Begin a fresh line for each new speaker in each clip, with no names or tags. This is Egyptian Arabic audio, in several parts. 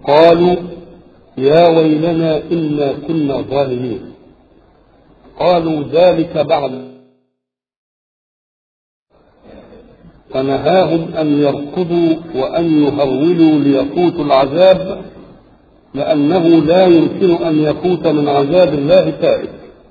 قالوا يا ويلنا إنا كنا ظالمين قالوا ذلك بعد فنهاهم أن يركضوا وأن يهولوا ليفوتوا العذاب لأنه لا يمكن أن يفوت من عذاب الله تائب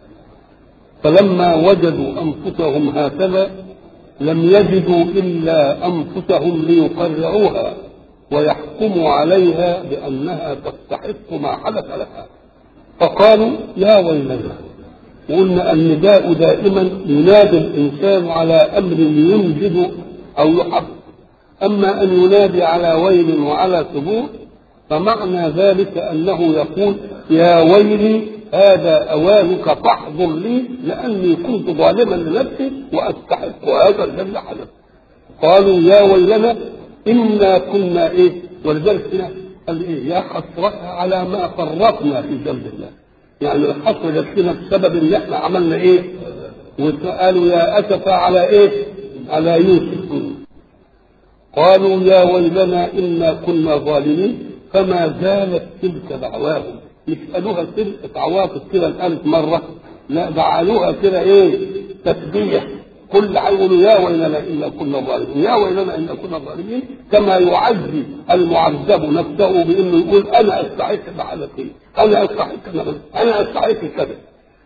فلما وجدوا أنفسهم هكذا لم يجدوا إلا أنفسهم ليقرعوها ويحكموا عليها بأنها تستحق ما حدث لها فقالوا يا ويلنا وقلنا النداء دائما ينادي الإنسان على أمر ينجد أو يحب أما أن ينادي على ويل وعلى ثبور فمعنى ذلك أنه يقول يا ويلي هذا أوانك فاحضر لي لأني كنت ظالما لنفسي وأستحق هذا الذي حدث قالوا يا ويلنا إنا كنا إيه ولذلك هنا قال إيه يا حسرتها على ما فرطنا في جنب الله يعني الحسرة جت لنا بسبب إن إحنا عملنا إيه وقالوا يا أسف على إيه على يوسف قالوا يا ويلنا إنا كنا ظالمين فما زالت تلك دعواهم يسألوها تلك عواطف كده الألف مرة لا جعلوها كده إيه تسبيح كل يقولوا يا ويلنا إنا كنا ظالمين يا ويلنا إنا كنا ظالمين كما يعزي المعذب نفسه بأنه يقول أنا أستحق بعدتي أنا أستحق أنا أستحق كذا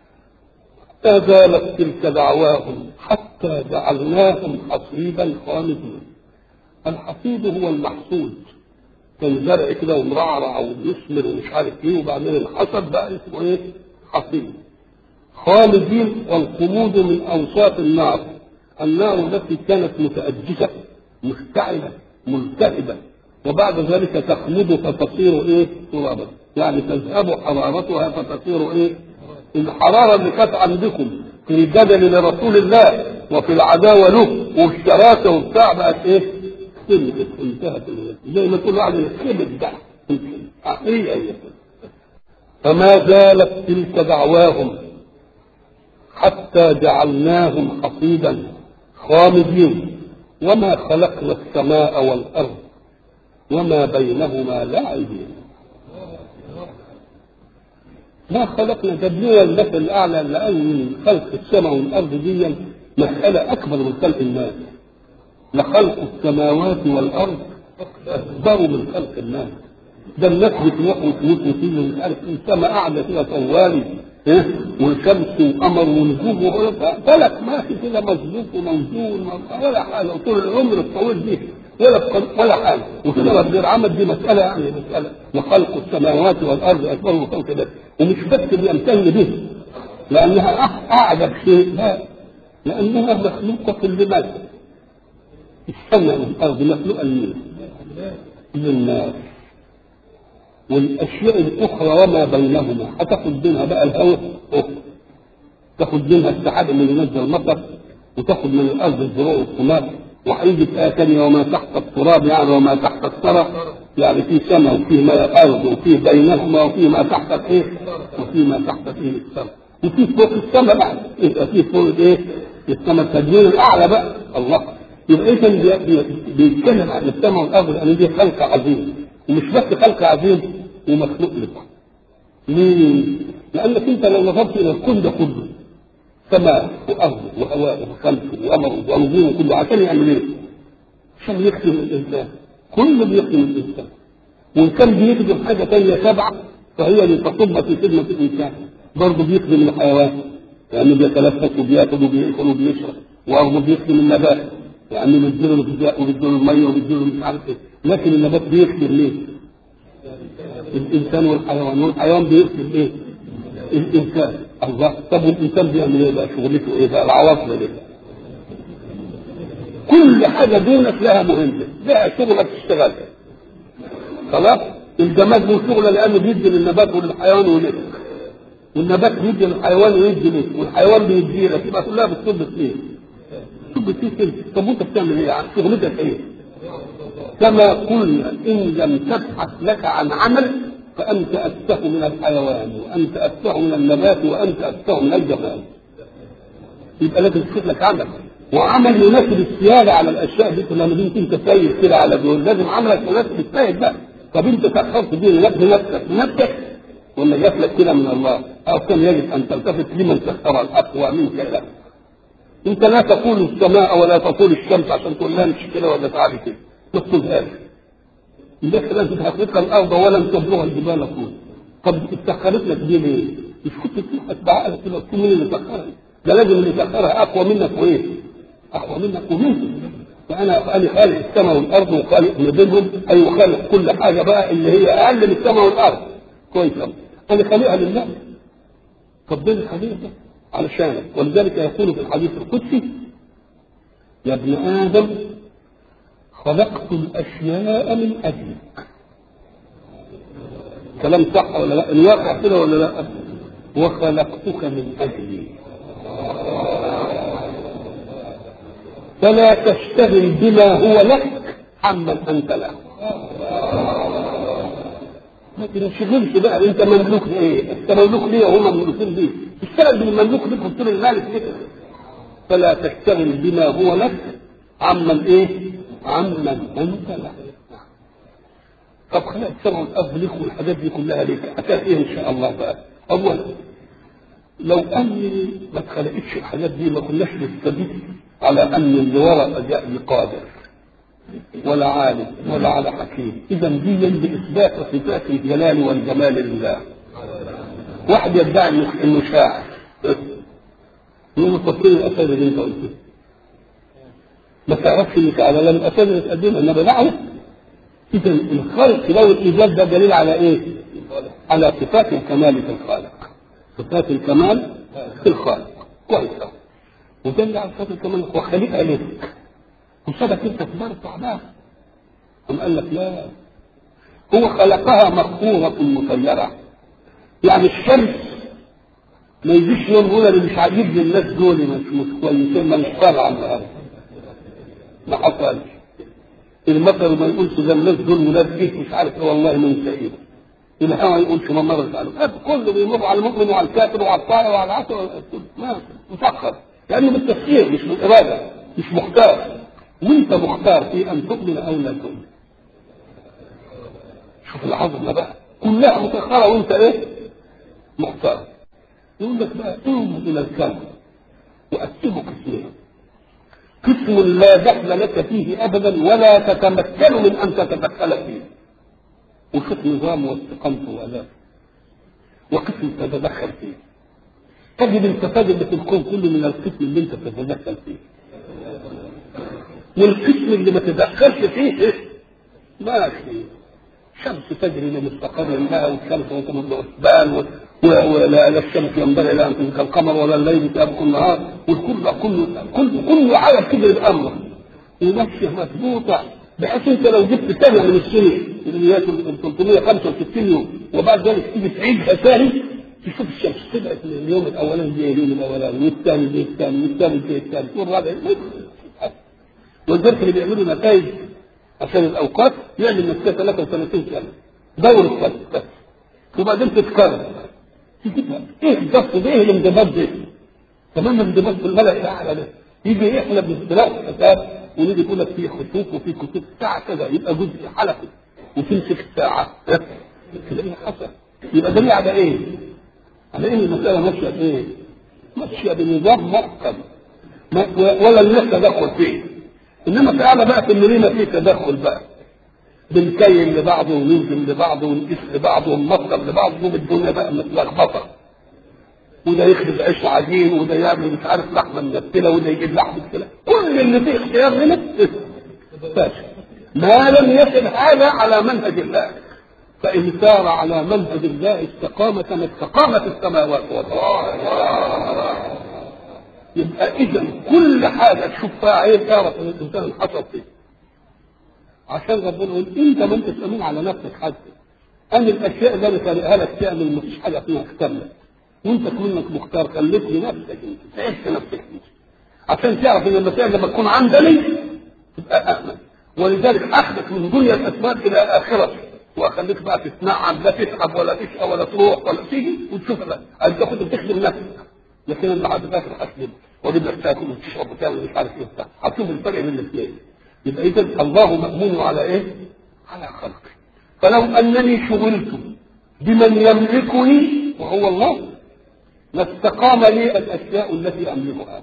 ما زالت تلك دعواهم حتى جعلناهم حصيدا خالدين الحصيد هو المحصود كان زرع كده ومرعرع ويثمر ومش عارف ايه وبعدين الحصد بقى اسمه ايه؟ حصيد. خالدين والخلود من اوصاف النار. النار التي كانت متأججة مشتعلة ملتهبة وبعد ذلك تخلد فتصير ايه؟ ترابا. يعني تذهب حرارتها فتصير ايه؟ الحرارة اللي كانت عندكم في الجدل لرسول الله وفي العداوة له والشراسة وبتاع بقت ايه؟ كلمة انتهت زي ما تقول واحد الكبد ده هي هي فما زالت تلك دعواهم حتى جعلناهم حصيدا خامدين وما خلقنا السماء والأرض وما بينهما لاعبين ما خلقنا جبنا المثل الأعلى لأن خلق السماء والأرض دي مسألة أكبر من خلق الناس لخلق السماوات والارض اكبر من خلق الناس ده الناس بتروح وتموت وتيجي مش عارف السماء قاعده كده طوالي ها والشمس وقمر ونجوم فلك ماشي كده مظبوط وموزون ولا حاجه وطول العمر الطويل دي ولا ولا حاجه وكده غير عمل دي مساله يعني مساله وخلق السماوات والارض اكبر من خلق الناس ومش بس بيمتن به لانها اعجب شيء لا لانها مخلوقه لماذا؟ السماء والارض مخلوقه لمين؟ للناس والاشياء الاخرى وما بينهما هتاخد منها بقى الهواء تاخد منها السحاب اللي ينزل المطر وتاخد من الارض الزروع والثمار وهيجي في ايه ثانيه وما تحت التراب يعني وما تحت الثرى يعني في سماء وفي ما ارض وفي بينهما وفي ما تحت ايه وفي ما تحت ايه السماء وفي فوق السماء بقى يبقى في فوق ايه السماء التدبير الاعلى بقى الله يبقى اذا بيتكلم عن السماء والارض لان دي خلق عظيم ومش بس خلق عظيم ومخلوق لك ليه؟ لانك انت لو نظرت الى الكون ده كله سماء وارض وهواء وخلق وامر ونجوم كله عشان يعمل ايه؟ عشان يخدم الانسان كله بيخدم الانسان وان كان بيخدم حاجه ثانيه سبعه فهي اللي تصب في خدمه الانسان برضه بيخدم الحيوان لانه بيتنفس وبياكل وبياكل وبيشرب وبرضه بيخدم النبات يعني بيديله الغذاء وبيديله الميه وبيديله مش عارف ايه لكن النبات بيخدم ليه؟ الانسان والحيوان والحيوان بيخدم ايه؟ الانسان الله طب والانسان بيعمل ايه بقى شغلته ايه بقى العواصف ايه؟ كل حاجه دونك لها مهمه لها شغله تشتغلها خلاص الجماد له شغله لانه بيدي للنبات وللحيوان ولك والنبات بيدي للحيوان ويدي لك والحيوان بيدي لك يبقى كلها بتصب فيه تصب فيه كده طب وانت بتعمل ايه؟ شغلتك ايه؟ كما قلنا ان لم تبحث لك عن عمل فانت اتفه من الحيوان وانت اتفه من النبات وانت اتفه من الجمال يبقى لازم تشوف لك عمل وعمل يناسب السياده على الاشياء دي كلها ما دمت انت سايب كده على دول لازم عملك يناسب السايب بقى طب انت سخرت دي لنفسك لنفسك ولا جات لك كده من الله او كان يجب ان تلتفت لمن سخر الاقوى منك له انت لا تقول السماء ولا تقول الشمس عشان تقول لها مش كده ولا تعالي كده ما تقولهاش لذلك لازم تحقق الارض ولن تبلغ الجبال طول طب اتسخرت لك دي ليه؟ مش كنت تروح بعقلك كده تقول مين اللي سخرها؟ ده لازم اللي سخرها اقوى منك وايه؟ اقوى منك ومنك فانا انا خالق السماء والارض وخالق ما بينهم اي وخالق كل حاجه بقى اللي هي اقل من السماء والارض كويس قوي انا خالقها لله طب ده الخليقه ده علشانك ولذلك يقول في الحديث القدسي يا ابن ادم خلقت الاشياء من اجلك كلام صح ولا لا الواقع كده ولا لا وخلقتك من اجلي فلا تشتغل بما هو لك عمن انت له ما تنشغلش بقى انت مملوك لايه؟ انت مملوك ليه وهم مملوكين ليه؟ اشتغل بالمملوك ليك وطول المالك كده فلا تشتغل بما هو لك عمن ايه؟ عمن انت له طب خلق السماء والارض ليك والحاجات دي كلها ليك عشان ايه ان شاء الله بقى؟ اولا لو اني ما اتخلقتش الحاجات دي ما كناش نستدل على ان اللي ورا جاء قادر ولا عالم ولا على حكيم اذا دي باثبات صفات الجلال والجمال لله واحد يدعي انه شاعر يقول طب فين الاسئله اللي انت قلتها ما تعرفش انك على لم الاسئله تقدمها انما نعرف اذا الخلق ده والايجاد ده دليل على ايه؟ على صفات الكمال في الخالق صفات الكمال في الخالق كويس قوي ودل على صفات الكمال وخليقها لك وسابك انت كبار تعبان قام قال لك لا هو خلقها مقهورة مسيرة يعني الشمس ما يجيش يوم يقول انا مش عاجبني الناس دول مش مش كويسين ما مش طالعه النهارده ما حصلش المطر ما يقولش ده الناس دول ولاد بيت مش عارف ايه والله من سعيد الهوى ما يقولش ما مرت عليه هذا كله بيمر على المؤمن وعلى الكافر وعلى الطائع وعلى العسل ما مسخر لانه بالتسخير مش بالاراده مش مختار وانت مختار في ان تؤمن او لا تؤمن شوف العظمه بقى كلها مسخره وانت ايه مختار يقول لك بقى انظر الى الكون وقسمه قسمين قسم لا دخل لك فيه ابدا ولا تتمكن من ان تتدخل فيه وشوف نظام واستقامته واداء وقسم تتدخل فيه تجد الفساد اللي في الكون كله من القسم اللي انت تتدخل فيه والقسم اللي ما تدخلش فيه ماشي الشمس تجري لمستقر لها والشمس وتمر حسبان ولا لا الشمس ينبغي لها ان تدرك القمر ولا الليل سابق النهار والكل كله كل كل عالم كده بامره وماشيه مضبوطه بحيث انت لو جبت سنه من السنين اللي هي 365 يوم وبعد ذلك تيجي تعيدها ثاني تشوف الشمس طلعت اليوم الاولاني زي اليوم الاولاني والثاني زي الثاني والثالث زي الثالث والرابع ولذلك اللي بيعملوا نتائج عشان الاوقات يعمل نفسها 33 سنه دور السنه بس وبعدين تتكرر تجيبها ايه الضغط ده ايه الانضباط ده تمام الانضباط في الملأ الاعلى ده يجي يحلى باختلاف الحساب ونيجي يقول لك في خطوط وفي كتب ساعه كذا يبقى جزء حلقي وتمسك الساعه تلاقيها حسن يبقى دليل على ايه؟ على ان المساله ماشيه بايه؟ ماشيه بنظام محكم ولا الناس تدخل فيه انما تعالى بقى في المرينا فيه تدخل بقى بنكيل لبعض وننزل لبعض ونقيس لبعض ونمطر لبعض والدنيا بقى متلخبطه وده يخبز عيش عجين وده يعمل مش عارف لحمه منتله وده يجيب لحمه كده كل اللي فيه اختيار هنا فاشل ما لم يكن هذا على منهج الله فإن سار على منهج الله استقامة ما استقامت السماوات والأرض يبقى إذا كل حاجة تشوفها عين تعرف إن الإنسان حصل فيه عشان ربنا يقول أنت ما أنتش أمين على نفسك حتى أنا الأشياء اللي أنا خالقها لك تعمل مفيش حاجة فيها اختلت وأنت منك مختار خليك لنفسك أنت تعيش نفسك أنت عشان تعرف إن المسائل لما تكون عندني تبقى أأمن ولذلك أخذك من دنيا الأسباب إلى آخرتك واخليك بقى تتنعم لا تتعب ولا تشقى ولا تروح ولا تيجي وتشوف لا انت كنت بتخدم نفسك لكن انا بعد ذلك هخدم واجيب لك تاكل وتشرب وتعمل مش عارف ايه وبتاع هتشوف الفرق بين الاثنين يبقى اذا الله مامون على ايه؟ على خلقه فلو انني شغلت بمن يملكني وهو الله لاستقام لي الاشياء التي املكها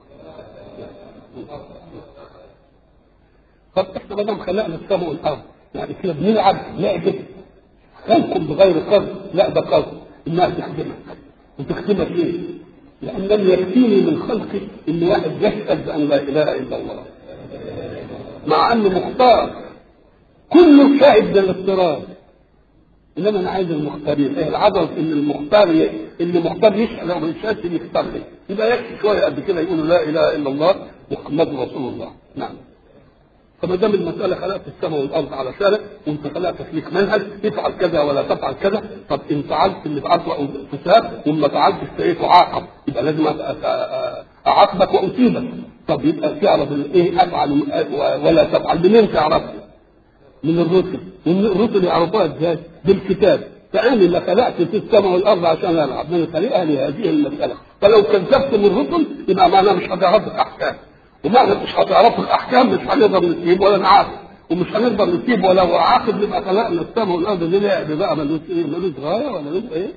طب احنا ما دام خلقنا السماء والارض يعني كده بنلعب لعبه خلق بغير قصد لا ده قصد انها تخدمك وتخدمك ليه؟ لان لم يكفيني من خلقي ان واحد يشهد بان لا اله الا الله مع انه مختار كله شاهد للاضطرار انما انا عايز المختارين ايه العضل ان المختار ي... اللي مختار يشهد او ما يشهدش يختار لي يبقى يكفي شويه قد كده يقولوا لا اله الا الله محمد رسول الله نعم فما دام المسألة خلقت السماء والأرض على شارع وأنت خلقت ليك منهج افعل كذا ولا تفعل كذا طب إن فعلت اللي فعلته فساد وما فعلتش فإيه تعاقب يبقى لازم أعاقبك وأصيبك طب يبقى تعرف إيه أفعل ولا تفعل منين تعرفها؟ من الرسل والرسل يعرفوها إزاي؟ بالكتاب فأنا اللي خلقت في السماء والأرض عشان ألعب من خلقها لهذه المسألة فلو كذبت من الرسل يبقى معناها مش هتعرف الأحكام ومعنى مش هتعرفوا الاحكام مش هنقدر نسيب ولا نعاقب ومش هنقدر نسيب ولا عاقب نبقى خلقنا السماء والارض دي لعب بقى ملوش ايه ملوش غايه ولا ملوش ايه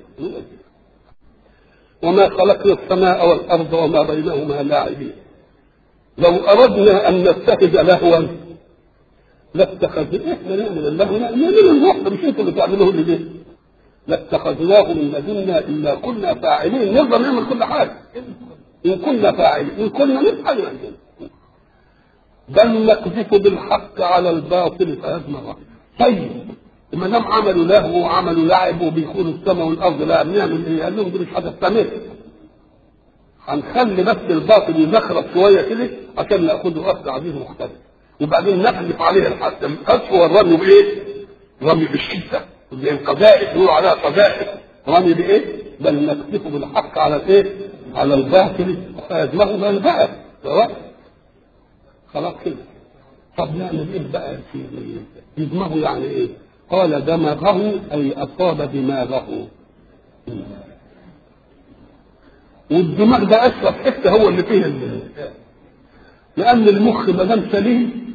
وما خلقنا السماء والارض وما بينهما لاعبين لو اردنا ان نتخذ لهوا لاتخذنا احنا نعمل اللهو نعمل الوحده مش انتوا اللي تعملوه ليه لاتخذناه من لدنا الا كنا فاعلين نقدر نعمل كل حاجه ان كنا فاعلين ان كنا نفعل نعمل بل نقذف بالحق على الباطل فيدمغه طيب ما دام عملوا لهو وعملوا لعب وبيخونوا السماء والارض لا بنعمل ايه؟ قال لهم دي مش هتستمر هنخلي بس الباطل يزخرف شويه كده عشان ناخده اخذ عزيز مختلف وبعدين نقذف عليه الحق القذف هو الرمي بايه؟ رمي بالشده زي القذائف يقولوا عليها قذائف رمي بايه؟ بل نقذف بالحق على الايه؟ على الباطل فيدمغه ما البعث سواء خلاص كده طب نعمل ايه بقى يا سيدي يدمغه يعني ايه قال دمغه اي اصاب دماغه والدماغ ده اشرف حته هو اللي فيه اللي. لان المخ ما دام سليم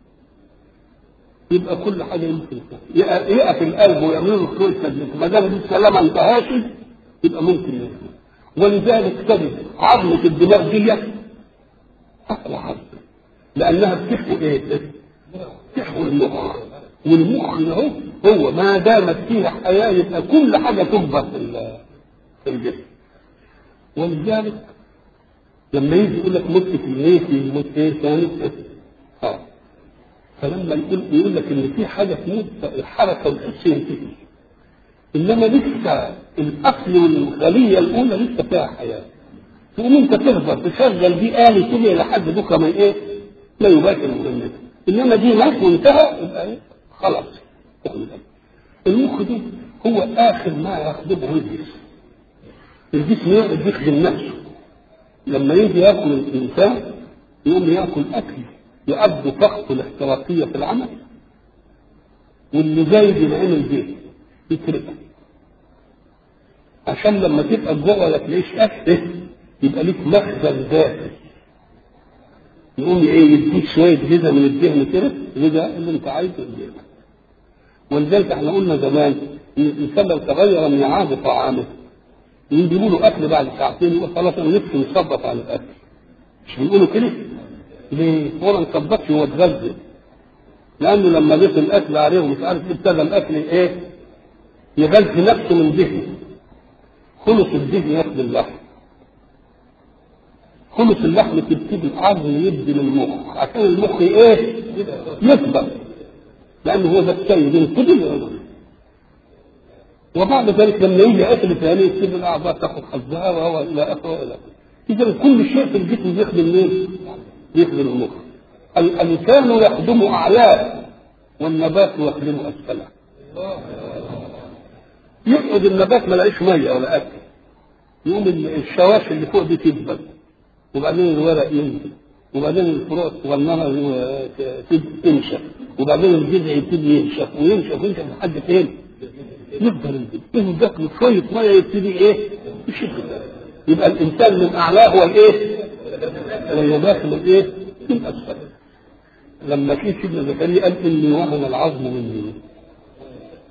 يبقى كل حاجه يمكن يقف القلب ويعمل له خروج تدليك ما دام السلامه ما انتهاش يبقى ممكن يمكن ولذلك تجد عظمه الدماغ دي اقوى عظمه لانها بتحوي ايه؟ بتحوي المخ والمخ اهو هو ما دامت فيها حياه يبقى كل حاجه تكبر في في الجسم ولذلك لما يجي يقول لك مت في ايه في موت ايه ثاني اه فلما يقول يقول لك ان في حاجه تموت الحركه والحس ينتهي انما لسه الاصل والخليه الاولى لسه فيها حياه تقوم انت تفضل تشغل دي آلة كده لحد بكره ما ايه لا يباشر مهمته انما دي مات وانتهى يبقى ايه خلاص المخ ده هو اخر ما يخدمه الجسم الجسم يقعد يخدم نفسه لما يجي ياكل الانسان يقوم ياكل اكل يؤدي طاقته الاحتراقيه في العمل واللي زايد ينعمل بيه يتركه عشان لما تبقى جوه ما تلاقيش اكل يبقى ليك مخزن ذاتي يقوم ايه يديك شويه غذاء من الدهن كده غذاء اللي انت عايزه الدهن ولذلك احنا قلنا زمان ان الانسان لو تغير من عاد طعامه يجيبوا له اكل بعد ساعتين يقول خلاص انا نفسي مصبط على الاكل مش بيقولوا كده؟ ليه؟ هو ما مصبطش هو اتغذى لانه لما ضيف الاكل عليه ومش عارف ايه ابتدى الاكل ايه؟ يغذي نفسه من دهن خلص الدهن ياخد اللحم خلص اللحم تبتدي العظم يدي للمخ عشان المخ ايه؟ يكبر لانه هو ده السيد ينتبه وبعد ذلك لما يجي اكل ثاني يصير الاعضاء تاخذ حظها وهو الى اخره والى اخره اذا كل شيء في الجسم يخدم مين؟ يخدم المخ الانسان يخدم اعلاه والنبات يخدم اسفله يقعد النبات ما لاقيش ميه ولا اكل يقوم الشواشي اللي فوق دي تدبل وبعدين الورق ينزل وبعدين الفروع الصغننه تنشف وبعدين الجذع يبتدي ينشف وينشف وينشف لحد فين؟ يفضل ينزل ياكل شويه ميه يبتدي ايه؟ يشد يبقى الانسان من اعلاه هو الايه؟ والنبات من ايه؟ من اسفل لما في سيدنا زكريا قال اني وهن العظم مني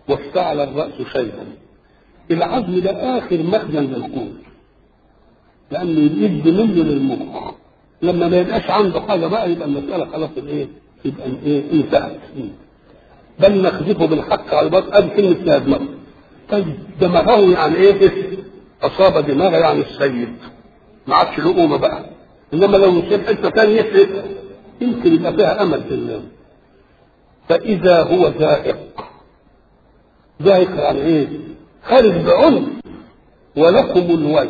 وافتعل الرأس شيئا العزم ده آخر مخزن للقوت لأنه يدي منه للمخ لما ما يبقاش عنده حاجة بقى يبقى المسألة خلاص الإيه؟ يبقى إيه؟ انتهت بل نخذفه بالحق على الباطل ادي كلمه لا دماغ طيب دماغه يعني ايه اصاب دماغه يعني السيد ما عادش له قومه بقى انما لو يصيب حته ثانيه يمكن يبقى فيها امل في الله فاذا هو زائق زائق يعني ايه خارج بعنف ولكم الويل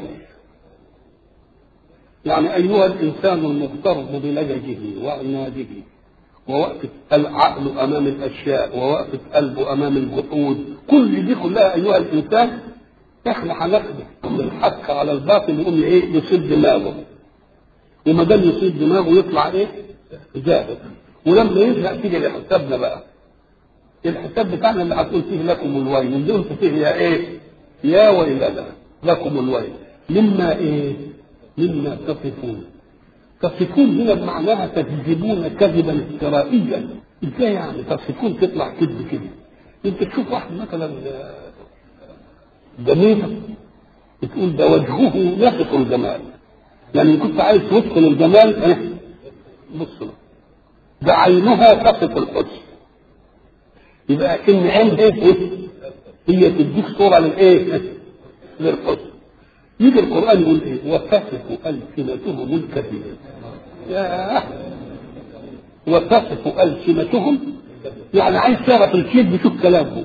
يعني ايها الانسان المغتر بلججه وعناده ووقفة العقل أمام الأشياء ووقفة قلبه أمام الجحود كل دي كلها أيها الإنسان احنا هناخده الحق على الباطل يقوم ايه يصيب دماغه وما دام يصيب دماغه يطلع ايه زاهد ولما يزهق تيجي لحسابنا بقى الحساب بتاعنا اللي هتقول فيه لكم الويل اللي قلت فيه يا ايه يا ويلنا لكم الويل مما ايه مما تصفون تصفون هنا بمعناها تكذبون كذبا افترائيا ازاي يعني تصفون تطلع كذب كده انت تشوف واحد مثلا جميل بتقول ده وجهه يصف الجمال يعني ان كنت عايز توصف الجمال ايه بص له ده عينها تصف الحسن يبقى ان عين ايه هي تديك صوره للايه للحسن يجي القران يقول ايه وتصف السنتهم الكذب ياه وتصف ألسنتهم يعني عايز تعرف الكذب بشوف كلامهم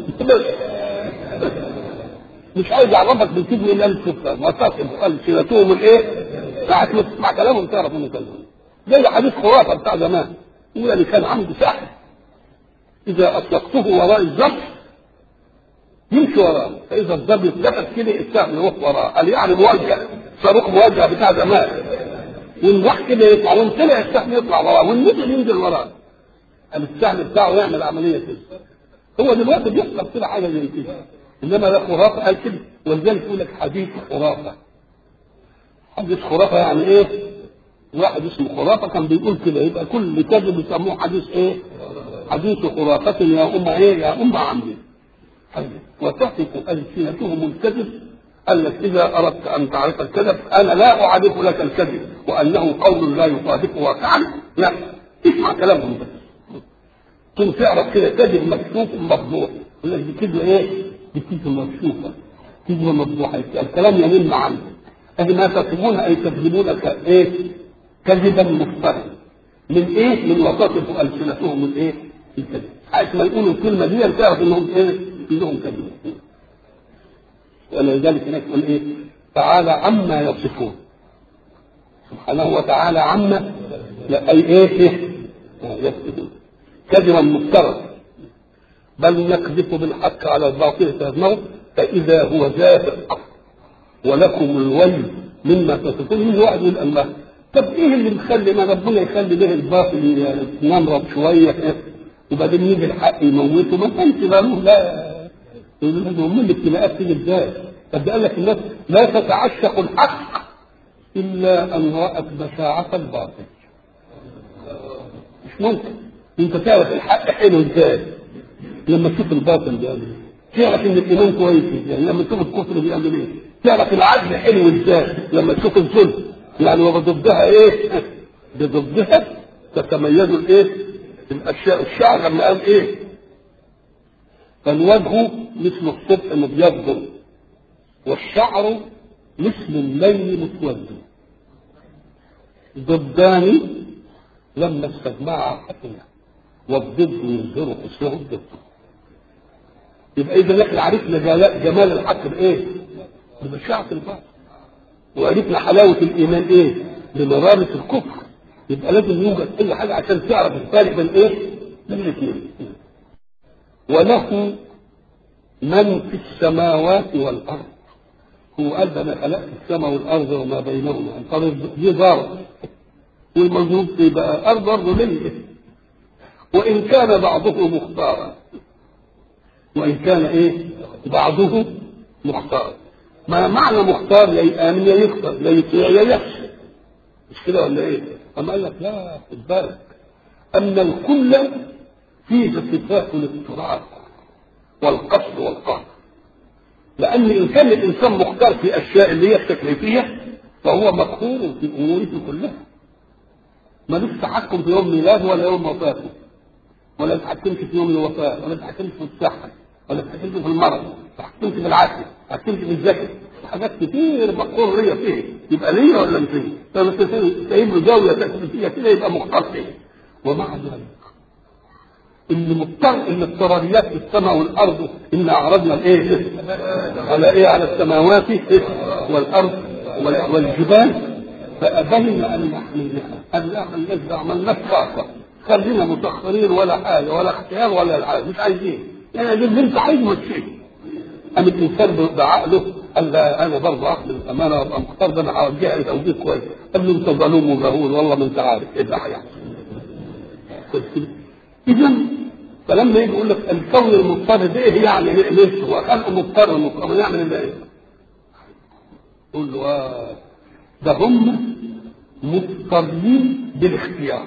مش عايز يعرفك بالكذب الا الكفار وتصف ألسنتهم الايه؟ ساعة ما تسمع كلامهم تعرف انه كلامهم زي حديث خرافة بتاع زمان يقول اللي كان عنده سحر إذا أطلقته وراء الظرف يمشي وراه فإذا الظرف اتلفت كده السهم يروح وراه قال يعني موجه صاروخ موجه بتاع زمان والواح كده يطلع وان طلع السهم يطلع وراه والنزل ينزل وراه قال السهم بتاعه يعمل عمليه كده هو دلوقتي بيحصل كده حاجه زي كده انما ده خرافه قال كده ولذلك يقول لك حديث خرافه حديث خرافه يعني ايه؟ واحد اسمه خرافه كان بيقول كده يبقى كل كذب يسموه حديث ايه؟ حديث خرافة يا أم إيه؟ يا أم عمي. وتصف ألسنتهم الكذب قال لك إذا أردت أن تعرف الكذب أنا لا أعرف لك الكذب وأنه قول لا يصادق واقعا لا اسمع كلامهم بس ثم تعرف كده كذب مكشوف مفضوح يقول لك دي كذبة إيه؟ دي كذبة مكشوفة كذبة مفضوحة الكلام ينم عنه أي ما تصفون أي تكذبون إيه؟ كذبا مفترا من إيه؟ من وتصف ألسنتهم من إيه؟ الكذب حيث ما يقولوا الكلمة دي تعرف إنهم إيه؟ إنهم كذبوا ولذلك هناك يقول ايه تعالى عما يصفون سبحانه وتعالى عما لا اي ايه, إيه؟ يصفون كذبا مفترا بل نكذب بالحق على الباطل فيدمغه فاذا هو زاهق ولكم الويل مما تصفون من واحد يقول الله طب ايه اللي مخلي ما ربنا يخلي به الباطل ينمرض شويه وبعدين يجي الحق يموته ما كانش له لا هم الابتلاءات تيجي ازاي؟ قد قال لك الناس لا تتعشق الحق الا ان رات بشاعه الباطل. مش ممكن انت تعرف الحق حلو ازاي؟ لما تشوف الباطل بيعمل ايه؟ تعرف ان الايمان كويس ازاي؟ لما تشوف الكفر بيعمل ايه؟ تعرف العدل حلو ازاي؟ لما تشوف الظلم يعني وبضدها ايه؟ بضدها تتميز الايه؟ الاشياء الشعر لما قال ايه؟ فالوجه مثل الصبح مبيض والشعر مثل الليل مسود ضدان لما استجمعا حكما والضد يظهر حسنه الضد يبقى اذا احنا عرفنا جمال الحق بايه؟ ببشاعة الباطل وعرفنا حلاوة الإيمان إيه؟ بمرارة الكفر يبقى لازم يوجد أي حاجة عشان تعرف الفارق بين إيه؟ بين الاثنين وله من في السماوات والأرض هو قال أنا خلقت السماء والأرض وما بينهما الأرض دي دار والمظلوم يبقى أرض برضه ليه وإن كان بعضه مختارا وإن كان إيه بعضه مختار ما معنى مختار يا يآمن يا يختار يا يطيع يا يخشى مش كده ولا إيه؟ أما قال لك لا خد بالك أن الكل فيه صفات الاضطرار والقصد والقهر لأن إن كان الإنسان مختار في أشياء اللي هي التكليفية فهو مقهور في أموره كلها ملوش تحكم في يوم ميلاده ولا يوم وفاته ولا تحكمش في يوم الوفاة ولا تحكمش في الصحة ولا تحكمش في المرض تحكمش في العافية تحكمش في الذكر حاجات كتير مقهور ليا فيه يبقى ليا ولا مش ليا فلما سايب له زاوية تكليفية كده يبقى مختار فيه ومع ذلك اللي مضطر ان اضطراريات في السماء والارض ان اعرضنا الايه على ايه على السماوات والارض والجبال فابين ان نحملها قال لا الذي عملناش طاقه خلينا متاخرين ولا حاجه ولا اختيار ولا الحاجة مش عايزين يعني اللي انت عايزه مشيه قام الانسان بعقله قال لا انا برضه اخذ الامانه وابقى مختار ده انا هوجهها لتوجيه كويس قال له انت ظلوم وجهول والله ما انت عارف ايه اللي هيحصل اذا فلما يجي يقول لك الكون المضطر ده ايه يعني مش هو خلقه مضطر مضطر يعمل ايه؟ يقول له آه ده هم مضطرين بالاختيار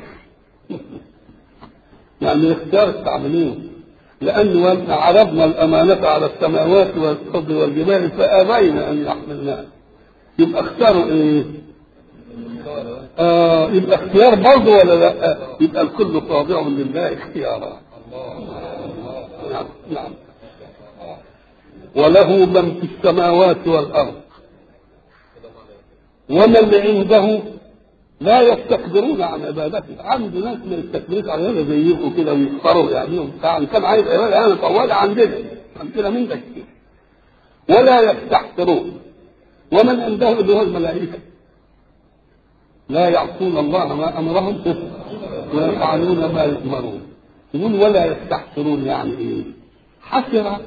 يعني الاختيار استعملوه لأن عرضنا الأمانة على السماوات والأرض والجبال فأبين أن يحملناها يبقى اختاروا إيه؟ آه يبقى اختيار برضه ولا لا؟ يبقى الكل خاضع لله اختيارا نعم نعم وله من في السماوات والأرض ومن عنده لا يستكبرون عن عبادته عنده ناس ما يستكبروش عن عبادته زيكم كده ويكفروا يعني بتاع كان عايز عباده انا طوالة عندنا عندنا من ده كتير ولا يستحقرون ومن عنده اللي هو الملائكه لا يعصون الله ما امرهم ويفعلون ما يؤمرون يقول ولا يستحقرون يعني ايه؟ حسر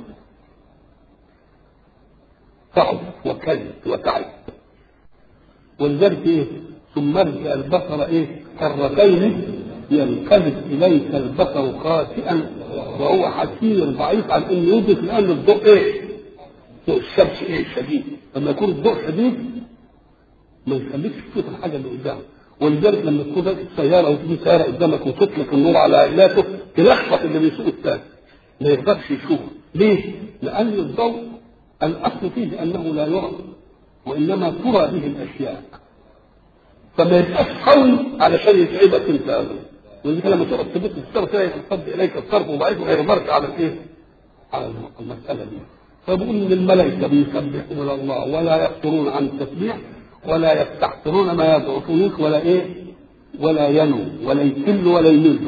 صعب وكذب وتعب ولذلك ايه ثم ارجع البصر ايه كرتين ينقلب اليك البصر خاسئا وهو حسير ضعيف عن ان يدرك لان الضوء ايه ضوء الشمس ايه شديد لما يكون الضوء شديد ما يخليكش تشوف الحاجه اللي قدامك ولذلك لما تكون راكب سياره وتجي سياره قدامك وتطلق النور على عيناته تلخبط اللي بيسوق الثاني ما يقدرش يشوف ليه؟ لان الضوء الاصل فيه انه لا يرى وانما ترى به الاشياء فما يبقاش قوي علشان يتعبك انت ابدا ولذلك لما تقعد تبص في الصرف تلاقي ينصب اليك الصرف وبعدين هيغمرك على الايه؟ على المساله دي فبقول ان الملائكه بيسبحون الله ولا يقصرون عن التسبيح ولا يستحسرون ما يضعفونك ولا ايه؟ ولا ينو ولا يكل ولا يمل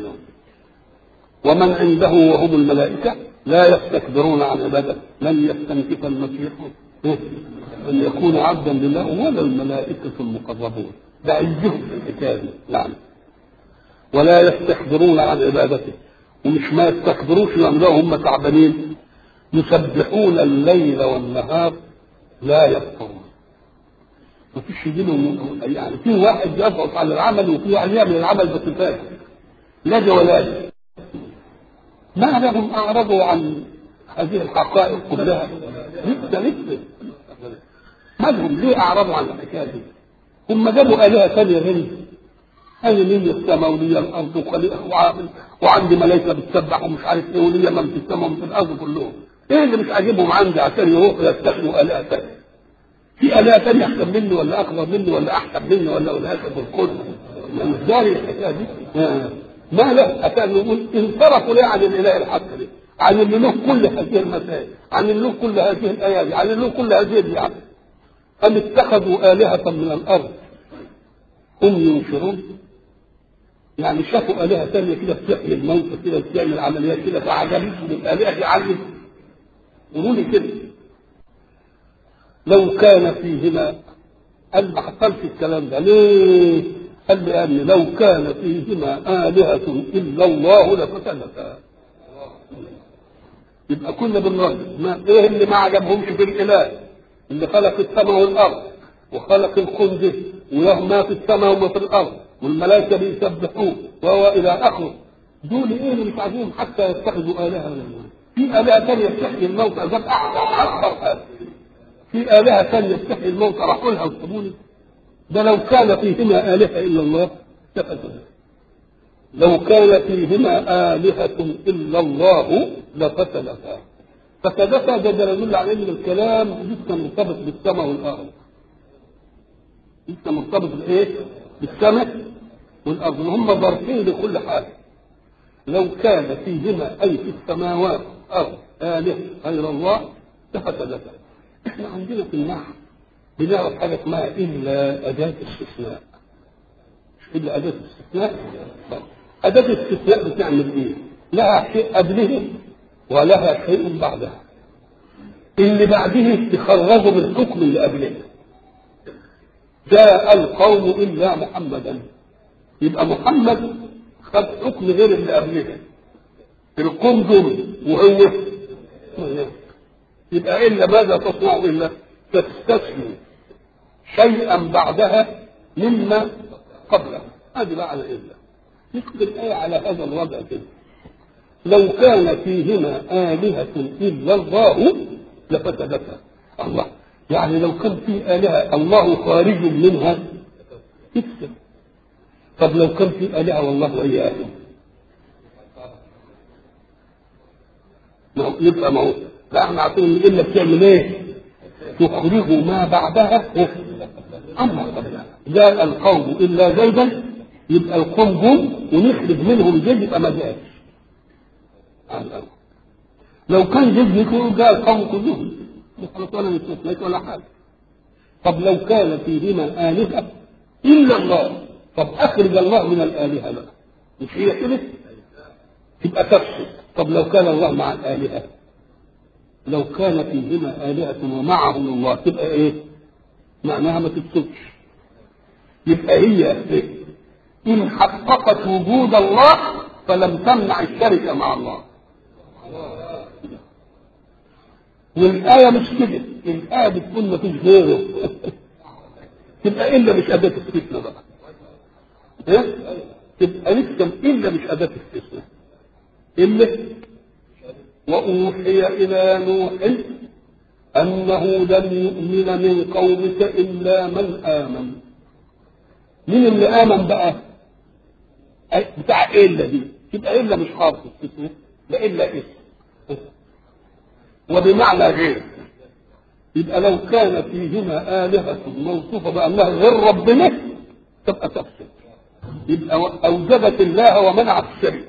ومن عنده وهم الملائكه لا يستكبرون عن عبادته لن يستنكف المسيح أن يكون عبدا لله ولا الملائكة المقربون ده عزهم في الحكاية دي نعم ولا يستكبرون عن عبادته ومش ما يستكبروش يعملوها هم تعبانين يسبحون الليل والنهار لا يفترون ما فيش يجيله يعني في واحد يضغط على العمل وفي واحد يعمل العمل بس فاكر لا جوالات ما لهم اعرضوا عن هذه الحقائق كلها لسه لسه ما لهم ليه اعرضوا عن الحكايه دي هم جابوا الهه ثانيه غير انا لي السماء ولي الارض وخليقه وعامل وعندي ملائكه بتسبح ومش عارف ايه ولي من في السماء ومن في الارض كلهم ايه اللي مش عاجبهم عندي عشان يروحوا يتخذوا الهه ثانيه في الهه ثانيه احسن مني ولا اكبر مني ولا احسن مني ولا ولا في الكل مش داري الحكايه دي ما له عشان نقول انصرفوا ليه عن الاله الحق دي عن اللي له كل هذه المسائل عن اللي له كل هذه الايات عن اللي له كل هذه الدعاء أم اتخذوا آلهة من الأرض هم ينشرون يعني شافوا آلهة ثانية كده بتحيي الموتى كده بتعمل عمليات كده فعجبتهم الآلهة دي علم قولوا لي كده لو كان فيهما قال ما حصلش الكلام ده ليه؟ قال لأن لو كان فيهما آلهة إلا الله لفسدتا يبقى كنا بنرد ما ايه اللي ما عجبهمش في الاله اللي خلق السماء والارض وخلق الكون ده وله ما في السماء وما في الارض والملائكه بيسبحوه وهو الى اخره دول ايه اللي مش عايزين حتى يتخذوا الهه من الله في الهه ثانيه بتحيي الموتى ده اكبر حاجه في الهه ثانيه بتحيي الموتى راحوا لها وسابوني ده لو كان فيهما الهه الا الله لفسدتا لو كان فيهما آلهة إلا الله لفسدتا فسادتها ده ده يدل على ان الكلام لسه مرتبط بالسماء والارض لسه مرتبط بالايه؟ بالسماء والارض هم ظرفين لكل حاجه لو كان فيهما اي في السماوات ارض اله غير الله لفسدتا احنا عندنا في النحو بنعرف حاجه اسمها الا اداه استثناء الا اداه استثناء اداه الاستثناء بتعمل ايه؟ لها شيء قبله ولها شيء بعدها اللي بعده تخرجه من الحكم اللي قبله جاء القوم الا محمدا يبقى محمد خد حكم غير اللي قبله القوم دول وهو يبقى الا ماذا تصنع الا تستثني شيئا بعدها مما قبله هذه معنى الا نكتب الايه على هذا الوضع كده لو كان فيهما آلهة إلا الله لفسدتا الله يعني لو كان في آلهة الله خارج منها تفسد طب لو كان في آلهة والله وهي آلهة ما هو يبقى ما هو لا احنا عارفين ان الا بتعمل ايه؟ تخرج ما بعدها اما قبلها جاء القوم الا زيدا يبقى القوم جم ونخرج منهم زيد يبقى ما جاش لو كان زيد يكون جاء القوم كلهم خلاص ولا مستثنيت ولا حاجه طب لو كان فيهما آلهة إلا الله طب أخرج الله من الآلهة بقى مش هي كده؟ تبقى تفسد طب لو كان الله مع الآلهة لو كان فيهما آلهة ومعهم الله تبقى إيه؟ معناها ما تفسدش يبقى هي إن حققت وجود الله فلم تمنع الشركة مع الله والآية مش كده الآية بتقول ما فيش غيره تبقى إلا مش أداة استثناء بقى إيه؟ تبقى نكتب إلا مش أداة استثناء إلا وأوحي إلى نوح أنه لن يؤمن من قومك إلا من آمن مين اللي آمن بقى؟ بتاع إلا دي تبقى إلا مش حرف استثناء ده إلا اسم وبمعنى غير يبقى لو كان فيهما آلهة موصوفة بأنها غير ربنا تبقى تفسد يبقى أوجبت الله ومنعت الشريك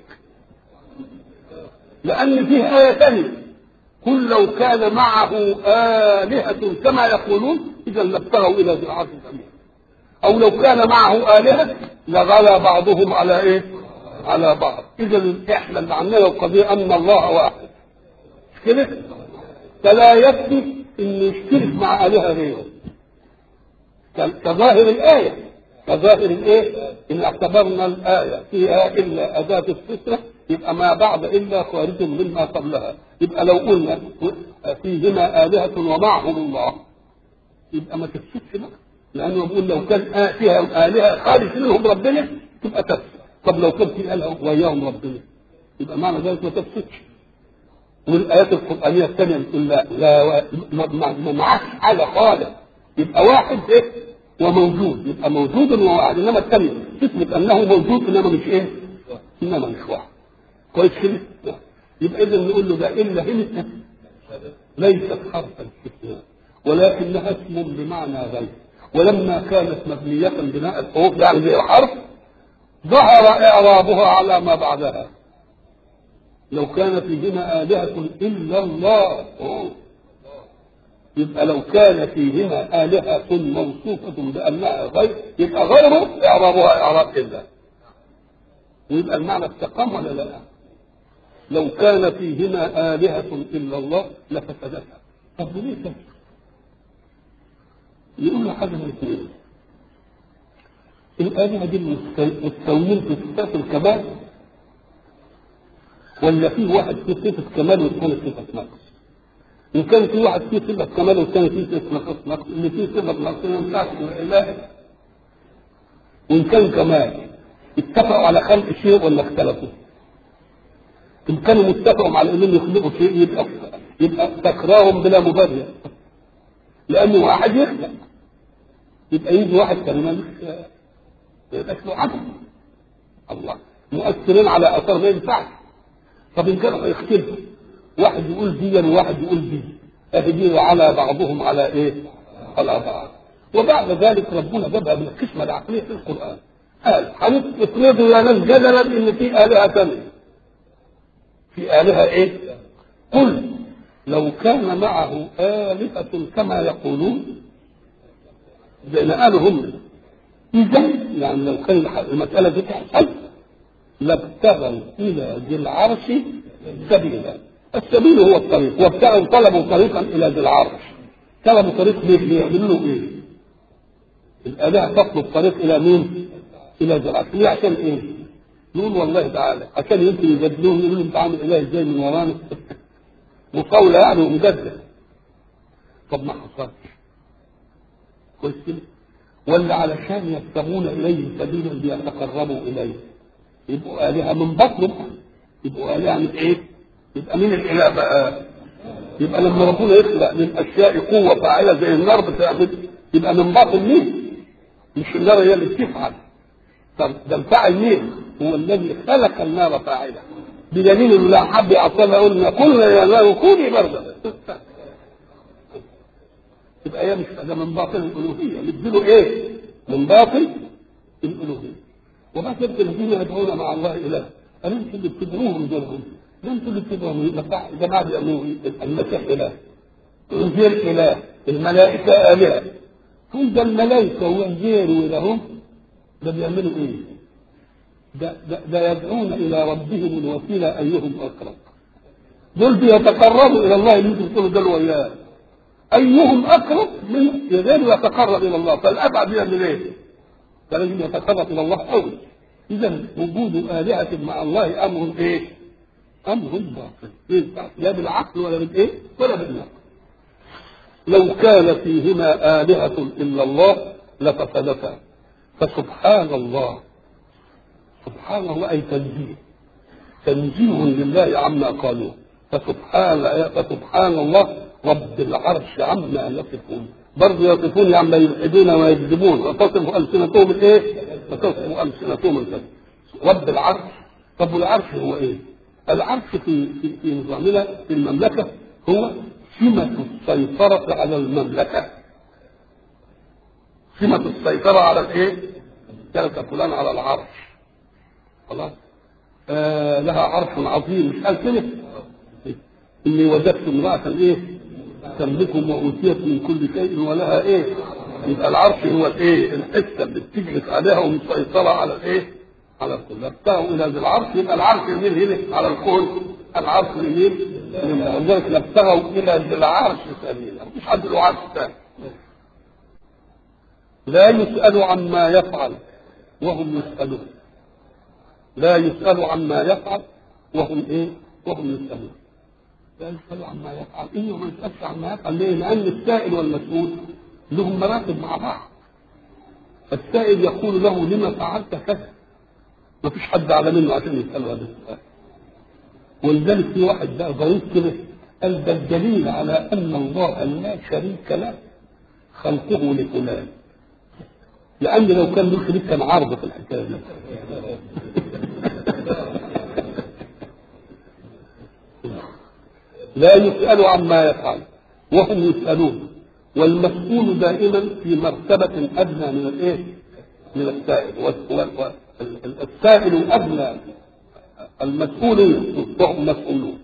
لأن فيه آية ثانية قل لو كان معه آلهة كما يقولون إذا لابتغوا إلى ذي العرش سبيلا أو لو كان معه آلهة لغلا بعضهم على إيه؟ على بعض إذا إحنا اللي عندنا القضية أن الله واحد كده فلا يكفي ان يشترك مع الهه غيره كظاهر الايه كظاهر الايه ان اعتبرنا الايه فيها الا اداه الفطره يبقى ما بعد الا خارج مما قبلها يبقى لو قلنا فيهما الهه ومعهم الله يبقى ما تفسدش بقى لانه بيقول لو كان فيها الهه خارج منهم ربنا تبقى تفسد طب لو كان في الهه وياهم ربنا يبقى معنى ذلك ما تفسدش والايات القرانيه الثانيه بتقول لا لا ما معكش حاجه خالص يبقى واحد ايه وموجود يبقى موجود وواحد انما الثانيه تثبت انه موجود انما مش ايه انما مش واحد كويس كده يبقى اذا نقول له ده الا هنا ليست حرفا استثناء ولكنها اسم بمعنى غير ولما كانت مبنية بناء الحروف يعني زي الحرف ظهر إعرابها على ما بعدها لو كان فيهما آلهة إلا الله يبقى لو كان فيهما آلهة موصوفة بأنها غير يبقى غيره إعرابها إعراب إلا ويبقى المعنى استقام ولا لا؟ لو كان فيهما آلهة إلا الله لفسدتها طب ليه كده؟ يقول له حاجة من الاثنين الآلهة دي مستويين في صفات الكمال ولا في واحد فيه صفة كمال والثاني صفة نقص إن كان في واحد فيه صفة كمال والثاني فيه صفة نقص نقص اللي فيه صفة نقص ما ينفعش الإله وإن كان كمال اتفقوا على خلق شيء ولا اختلفوا؟ إن كانوا متفقوا على إنهم يخلقوا شيء يبقى يبقى تكراهم بلا مبرر لأنه واحد يخلق يبقى يجي واحد كلمة مش ما يبقاش له عدل الله مؤثرين على اثار ما ينفعش طب ان كانوا هيختلفوا واحد يقول دي وواحد يقول دي اهدي على بعضهم على ايه؟ على بعض وبعد ذلك ربنا جابها بالقسمه العقليه في القران قال هنفرضوا يا ناس جدلا ان في الهه ثانيه في الهه ايه؟ قل لو كان معه آلهة كما يقولون زي ما قالوا هم إذا يعني لو كان المسألة دي تحصل لابتغوا إلى ذي العرش سبيلا السبيل هو الطريق وابتغوا طلبوا طريقا إلى ذي العرش طلبوا طريق ليه ليعملوا له إيه؟ الآلهة تطلب طريق إلى مين؟ إلى ذي العرش ليه عشان إيه؟ نقول والله تعالى عشان يمكن يجادلوهم يقولوا أنت عامل إله إزاي من ورانا؟ مقاولة يعني ومجادلة طب ما حصلش كويس كده ولا علشان يبتغون إليه سبيلا ليتقربوا إليه يبقوا آلهة من بطنه يبقوا آلهة من إيه؟ يبقى مين الإله بقى؟ يبقى لما ربنا يخلق للأشياء قوة فاعلة زي النار بتعمل يبقى من باطن مين؟ مش النار هي اللي بتفعل طب ده الفاعل مين؟ هو الذي خلق النار فاعلة بدليل انه لا حب يعطلها قلنا قلنا يا نار كوني بردا يبقى هي مش ده من باطل الالوهيه نديله ايه؟ من باطل الالوهيه وما تبقى الذين يدعون مع الله اله قال انتوا اللي بتدعوهم دولهم ده انتوا اللي بتدعوهم جماعه بيعملوا المسيح اله الانجيل اله الملائكه الهه كل ده الملائكه وانجيل ولهم ده بيعملوا ايه؟ ده, ده, ده يدعون الى ربهم الوسيله ايهم اقرب دول بيتقربوا الى الله اللي انتم بتقولوا دول وياه ايهم اقرب من غير يتقرب الى الله فالابعد يعمل ايه؟ فلازم يتقرب الى الله قوي اذا وجود الهه مع الله امر ايه؟ امر باطل لا بالعقل ولا بالايه؟ ولا بالنقل لو كان فيهما آلهة إلا الله لفسدتا فسبحان الله سبحان الله أي تنزيه تنزيه لله عما قالوا فسبحان فسبحان الله رب العرش عما يصفون برضه يصفون عما يلحدون ويكذبون وتصف ألسنتهم الإيه؟ وتصف ألسنتهم الكذب رب العرش طب والعرش هو إيه؟ العرش في في, في نظامنا في المملكة هو سمة السيطرة على المملكة سمة السيطرة على الإيه؟ جلس فلان على العرش خلاص آه لها عرش عظيم مش قال كده اني وجدت امرأة ايه تملكهم وأوتيت من كل شيء ولها ايه يبقى العرش هو الايه الحته اللي بتجلس عليها ومسيطره على الايه على الكل ابتغوا الى ذي العرش يبقى العرش يميل هنا على الكون العرش يميل ولذلك ابتغوا الى ذي العرش سبيلا مفيش حد له عرش ثاني لا يسأل عما يفعل وهم يسألون لا يسأل عما يفعل وهم ايه؟ وهم يسألون لا يسأل عما يفعل ايه وما يسألش عما يفعل ليه؟ لأن السائل والمسؤول لهم مراتب مع بعض السائل يقول له لما فعلت كذا ما فيش حد على منه عشان يسأله هذا السؤال ولذلك في واحد بقى ضعيف كده قال ده الدليل على أن الله لا شريك له خلقه لفلان لأن لو كان له شريك كان عارض في الحكاية دي لا يسأل عما يفعل وهم يسألون والمسؤول دائما في مرتبة أدنى من الإيه؟ من السائل السائل أدنى المسؤولين وهم مسؤولون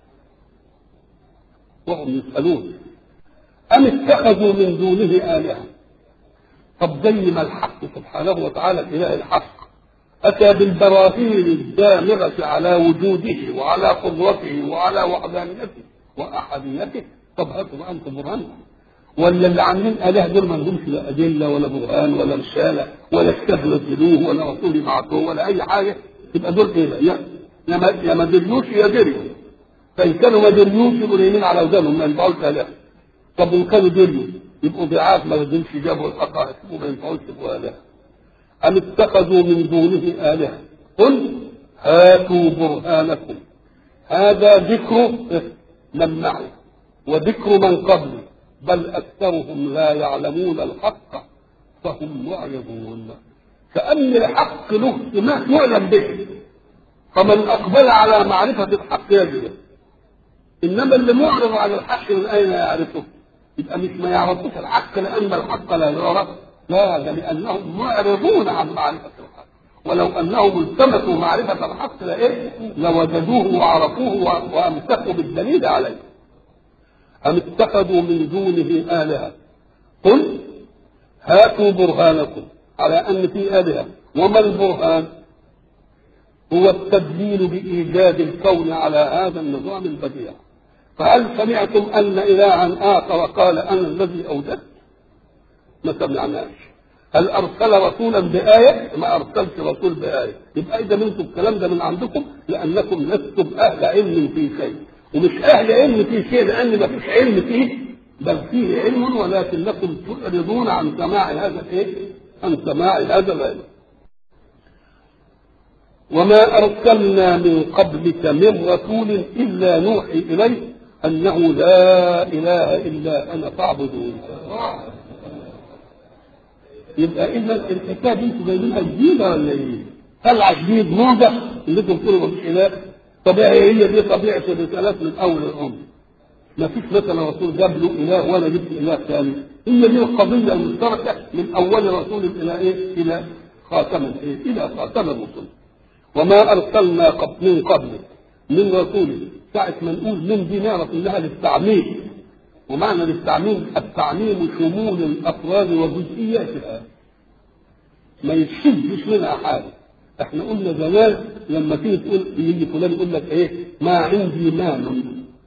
وهم يسألون أم اتخذوا من دونه آلهة طب زي ما الحق سبحانه وتعالى الإله الحق أتى بالبراهين الدامغة على وجوده وعلى قدرته وعلى وحدانيته وأحديته طب هاتوا أنتم برهانكم ولا اللي عاملين آلهة دول ما لهمش لا أدلة ولا برهان ولا رسالة ولا كتاب نزلوه ولا رسول يبعثوه ولا أي حاجة يبقى دول إيه يا يا ما يا ما دريوش يا دريوا فإن كانوا ما دريوش يبقوا نايمين على ودانهم ما ينفعوش آلهة طب وإن كانوا دريوا يبقوا ضعاف ما لهمش جابوا الحقائق وما ينفعوش يبقوا آلهة أم اتخذوا من دونه آلهة قل هاتوا برهانكم هذا ذكر من معي وذكر من قبلي بل أكثرهم لا يعلمون الحق فهم معرضون كأن الحق له سمات يعلم به فمن أقبل على معرفة الحق يجده انما اللي معرض عن الحق من اين يعرفه؟ يبقى مش ما يعرفوش الحق لان الحق لا يعرف لا ده لانهم معرضون عن معرفه الحق ولو انهم التمسوا معرفه الحق لايه؟ لوجدوه وعرفوه وامسكوا بالدليل عليه. ام اتخذوا من دونه الهه قل هاتوا برهانكم على ان في الهه وما البرهان؟ هو التدليل بايجاد الكون على هذا النظام البديع. فهل سمعتم ان الها اخر قال انا الذي اوجدت؟ ما سمعناش. هل ارسل رسولا بايه؟ ما ارسلش رسول بايه. يبقى اذا منتم الكلام ده من عندكم لانكم لستم اهل علم في شيء. ومش اهل علم في شيء لان ما فيش علم فيه بل فيه علم ولكنكم تعرضون عن سماع هذا الايه؟ عن سماع هذا العلم. وما ارسلنا من قبلك من رسول الا نوحي اليه انه لا اله الا انا فاعبدون. يبقى اذا الحكايه دي انتوا جايبينها جديده ولا ايه؟ طلع جديد موجه اللي انتم بتقولوا مفيش اله طبيعي هي دي طبيعه الرسالات من اول الامر. ما فيش مثلا رسول جاب له اله ولا جبت اله ثاني. هي دي القضيه المشتركه من اول رسول الى ايه؟ الى خاتم الايه؟ الى خاتم الرسل. وما ارسلنا قبل من قبلك من رسول ساعة ما نقول من دي نعرف انها للتعميم ومعنى للتعميم التعميم شمول الافراد وجزئياتها ما يشدش منها حاجه احنا قلنا زمان لما تيجي تقول يجي فلان يقول لك ايه ما عندي مال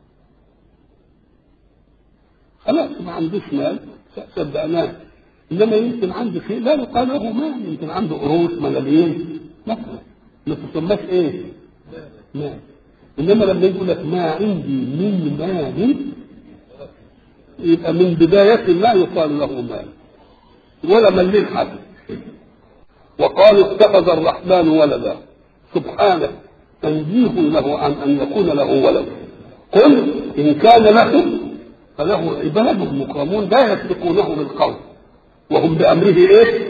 خلاص ما عندوش مال صدقناه انما يمكن عنده شيء لا يقال له مال يمكن عنده قروش ملايين مثلا ما تسماش ايه مال انما لما يقول لك ما عندي من مال يبقى من بداية لا يقال له مال ولا ملين حد وقالوا اتخذ الرحمن ولدا سبحانه تنزيه له عن ان يكون له ولد قل ان كان له فله عباد مكرمون لا يسبقونه بالقول وهم بامره ايه؟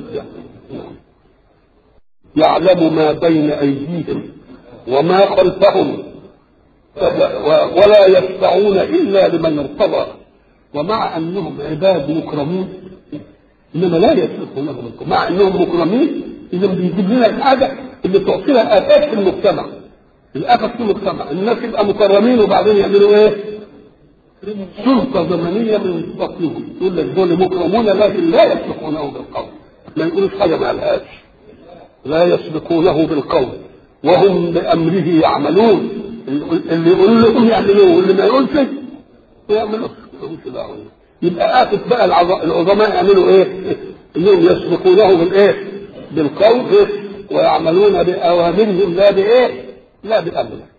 يعلم ما بين ايديهم وما خلفهم ولا يشفعون الا لمن ارتضى ومع انهم عباد مكرمون انما لا يسبقونه بالقول مع انهم مكرمين اذا بيجيب لنا الحاجه اللي تعطينا افات في المجتمع الافات في المجتمع الناس يبقى مكرمين وبعدين يعملوا ايه؟ سلطه زمنيه من بطنهم يقول لك دول مكرمون لكن لا يسبقونه بالقول ما يقولوش حاجه ما قالهاش لا يسبقونه بالقول وهم بامره يعملون اللي يقول لهم يعملوه واللي ما يقولش ما يعملوش يبقى آفة بقى العظماء يعملوا ايه؟ انهم يسبقونه بالايه؟ بالقول ويعملون باوامرهم لا بايه؟ لا بامره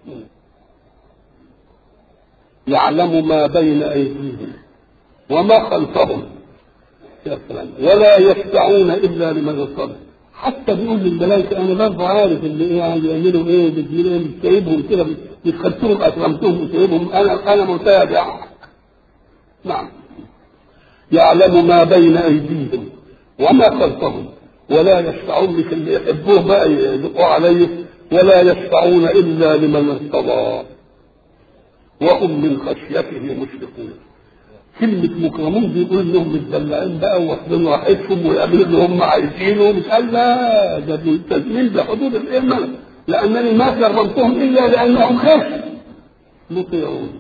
يعلم ما بين ايديهم وما خلفهم يا سلام ولا يشفعون الا لمن ارتضى حتى بيقول للملائكه انا برضه عارف اللي ايه يعملوا ايه بتجيبوا ايه سايبهم كده بتخدتهم اكرمتهم وسايبهم انا انا متابع نعم يعلم ما بين ايديهم وما خلفهم ولا يشفعون مش اللي يحبوه بقى يدقوا عليه ولا يشفعون الا لمن ارتضى وهم من خشيته مشفقون كلمة مكرمون دي يقول انهم متدلعين بقى واخدين راحتهم ويعملوا اللي هم عايزينه ومش قال لا ده تسليم بحدود الإيمان لأنني ما كرمتهم إلا لأنهم خشوا مطيعون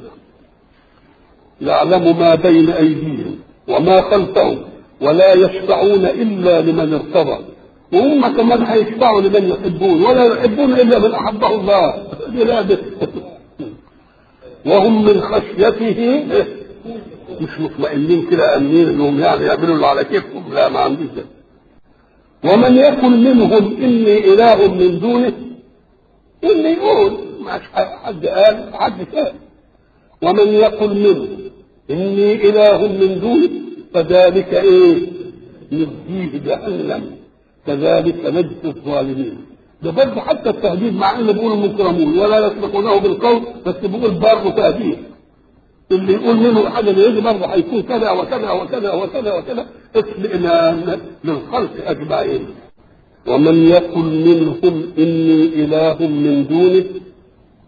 يعلم ما بين أيديهم وما خلفهم ولا يشفعون إلا لمن ارتضى وهم كمان هيشفعوا لمن يحبون ولا يحبون إلا من أحبه الله وهم من خشيته مش مطمئنين كده امنين انهم يعني يعملوا اللي على كيفهم لا ما عنديش ده ومن يكن منهم اني اله من دونه اللي يقول ما حد قال حد قال ومن يقل منه اني اله من دونه فذلك ايه نديه جهنم كذلك نجزي الظالمين ده برضه حتى التهديد مع انه بيقول المكرمون ولا يسبقونه بالقول بس بيقول برضه تهديد اللي يقول منه حاجه اللي يجي برضه هيكون كذا وكذا وكذا وكذا وكذا اطمئنان للخلق اجمعين ومن يقل منهم اني اله من دونه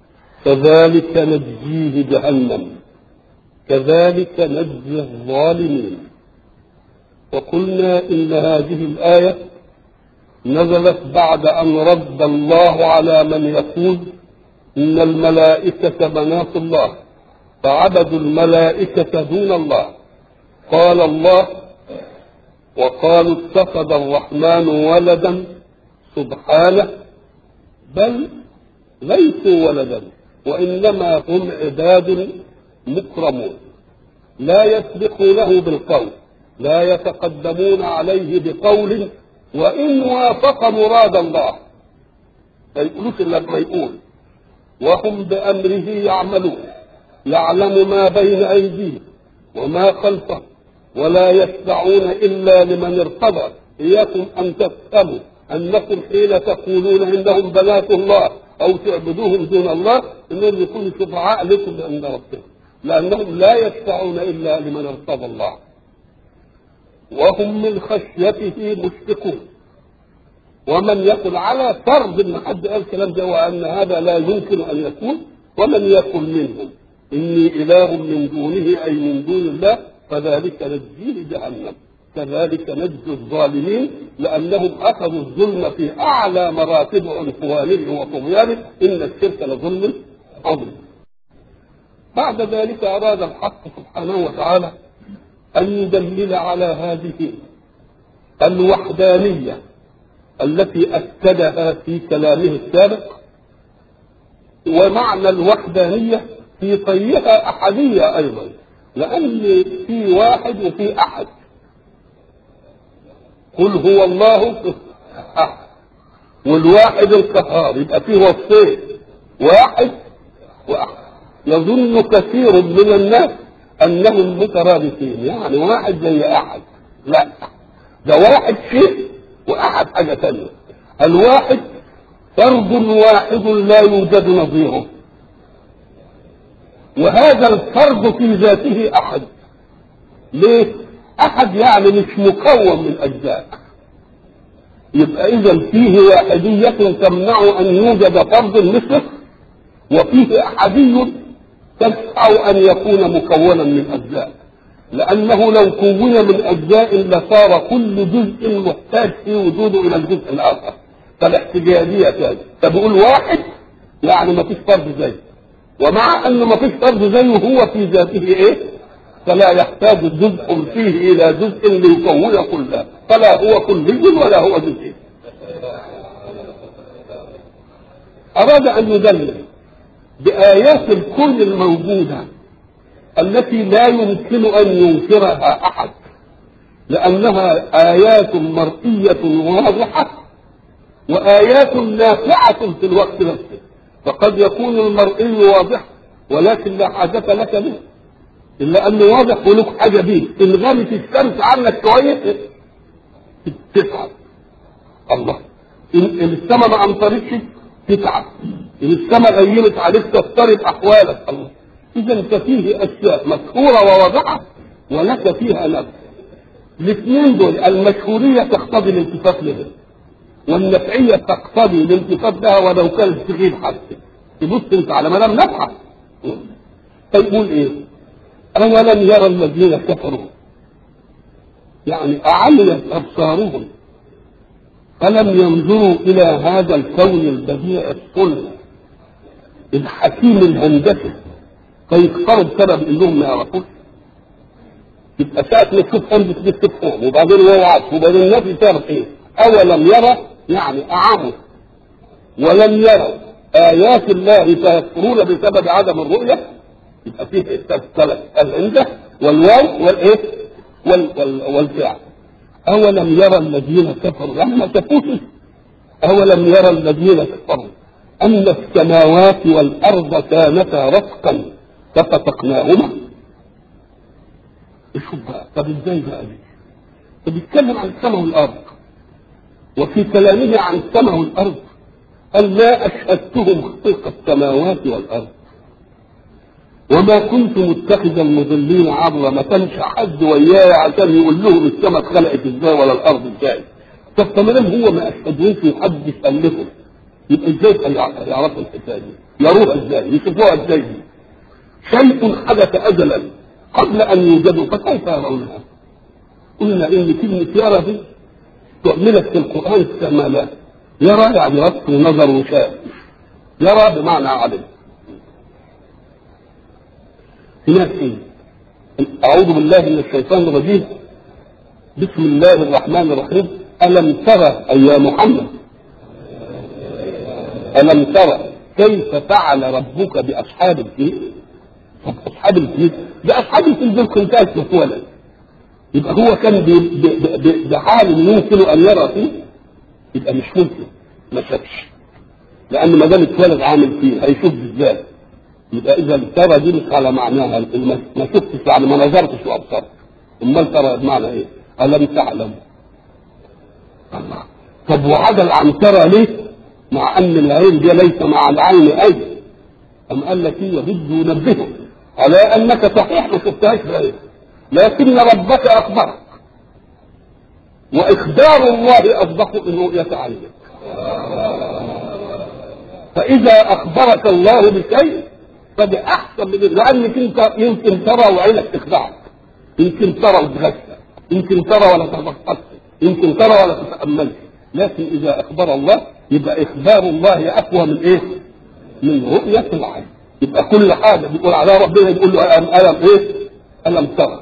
كذلك نجزيه جهنم كذلك نجزي الظالمين وقلنا إن هذه الآية نزلت بعد أن رد الله على من يقول إن الملائكة بنات الله فعبدوا الملائكة دون الله قال الله وقالوا اتخذ الرحمن ولدا سبحانه بل ليسوا ولدا وإنما هم عباد مكرمون لا يسبقونه بالقول لا يتقدمون عليه بقول وإن وافق مراد الله ما يقولوش إلا لما يقول وهم بأمره يعملون يعلم ما بين أيديهم وما خلفهم ولا يشفعون إلا لمن ارتضى إياكم أن تفهموا أنكم حين تقولون إنهم بنات الله أو تعبدوهم دون الله إنهم يكونوا شفعاء لكم عند ربهم لأنهم لا يشفعون إلا لمن ارتضى الله وهم من خشيته مشفقون ومن يقل على فرض ان حد قال الكلام ده وان هذا لا يمكن ان يكون ومن يقل منهم اني اله من دونه اي من دون الله فذلك نجزيه جهنم كذلك نجزي الظالمين لانهم اخذوا الظلم في اعلى مراتب عنفوانه وطغيانه ان الشرك لظلم عظيم بعد ذلك اراد الحق سبحانه وتعالى ان يدلل على هذه الوحدانيه التي أكدها في كلامه السابق ومعنى الوحدانية في طيها أحدية أيضا لأن في واحد وفي أحد قل هو الله أحد والواحد القهار يبقى فيه وصفين واحد وأحد يظن كثير من الناس أنهم مترادفين يعني واحد زي أحد لا ده واحد شيء وأحد حاجة ثانية الواحد فرد واحد لا يوجد نظيره وهذا الفرد في ذاته أحد ليه؟ أحد يعني مش مكون من أجزاء يبقى إذا فيه واحدية تمنع أن يوجد فرد مثله وفيه أحدي تدفع أن يكون مكونا من أجزاء لأنه لو كون من أجزاء لصار كل جزء محتاج في وجوده إلى الجزء الآخر فالاحتجاجية كانت فبقول واحد يعني ما فيش فرد زيه ومع أنه ما فيش فرد زيه هو في ذاته إيه؟ فلا يحتاج جزء فيه إلى جزء ليكون كله فلا هو كلي ولا هو جزئي أراد أن يدلل بآيات الكون الموجودة التي لا يمكن أن ينكرها أحد لأنها آيات مرئية واضحة وآيات نافعة في الوقت نفسه فقد يكون المرئي واضح ولكن لا حاجة لك به إلا أنه واضح ولك حاجة به إن غابت الشمس عنك شوية تتعب الله إن السماء ما أمطرتش تتعب إن السماء غيمت عليك تضطرب أحوالك الله إذا ففيه أشياء مشهورة وواضحة ولك فيها نفس الاثنين دول المشهورية تقتضي الالتفات لها والنفعية تقتضي الالتفات لها ولو كانت تغيب حتى تبص انت على ما لم نفعل فيقول ايه؟ أولم يرى الذين كفروا يعني أعميت أبصارهم فلم ينظروا إلى هذا الكون البديع الصلب الحكيم الهندسي فيكفروا بسبب انهم ما يعرفوش يبقى ساعة ما تشوف هندسة الاستفهام وبعدين هو عطف وبعدين النبي تعرف ايه؟ أولم يرى يعني أعموا ولم يروا آيات الله فيكفرون بسبب عدم الرؤية يبقى فيه الثلاث العنده والواو والايه؟ وال وال والفعل أولم يرى الذين كفروا يعني ما شافوش أولم يرى الذين كفروا أن السماوات والأرض كانتا رتقا ففتقناهما شوف بقى طب ازاي بقى دي؟ فبيتكلم عن السماء والأرض وفي كلامه عن السماء والأرض قال ما أشهدتهم خلق السماوات والأرض وما كنت متخذ المضلين عبرا ما كانش حد وياي عشان يقول لهم السماء اتخلقت ازاي ولا الارض ازاي طب ما دام هو ما اشهدوش وحد يسلفه يبقى ازاي يعرفوا الحكايه دي؟ يروها ازاي؟ يشوفوها ازاي دي؟ شيء حدث ازلا قبل ان يوجدوا فكيف يرونها؟ قلنا ان كلمه يرى دي تعملت في القران استعمالات يرى يعني ربط نظر وشاهد يرى بمعنى علم هناك ايه؟ اعوذ بالله من الشيطان الرجيم بسم الله الرحمن الرحيم الم ترى اي يا محمد الم ترى كيف فعل ربك باصحاب الفيل طب اصحاب الفيل ده اصحاب الفيل دول كنتات مثولا يبقى هو كان بحال يمكن ان يرى فيه يبقى مش ممكن ما شافش لان ما دام اتولد عامل فيه هيشوف ازاي يبقى اذا ترى دي مش على معناها ما شفتش يعني ما نظرتش وابصرت امال ترى بمعنى ايه؟ الم تعلم الله طب وعدل عن ترى ليه؟ مع ان العين دي ليس مع العين اي ام قال لك ايه بده ينبهه على انك صحيح ما شفتهاش بعين لكن ربك اخبرك واخبار الله اصدق من رؤيه عينك فاذا اخبرك الله بشيء فده احسن من لانك انت يمكن ترى وعينك تخدعك يمكن ترى وتغشى يمكن ترى ولا تتفقد يمكن ترى ولا تتامل لكن اذا اخبر الله يبقى اخبار الله اقوى من ايه؟ من رؤيه العين يبقى كل حاجه بيقول عليها ربنا يقول له الم الم ايه؟ الم ترى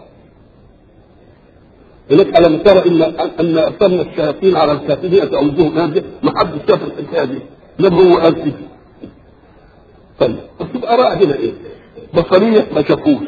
هناك الم ترى ان ان ارسلنا الشياطين على الكافرين تعوذهم هذه ما حدش شاف الحكايه دي لم هو قال كده طيب بس تبقى رأى هنا ايه؟ بصرية ما شافوش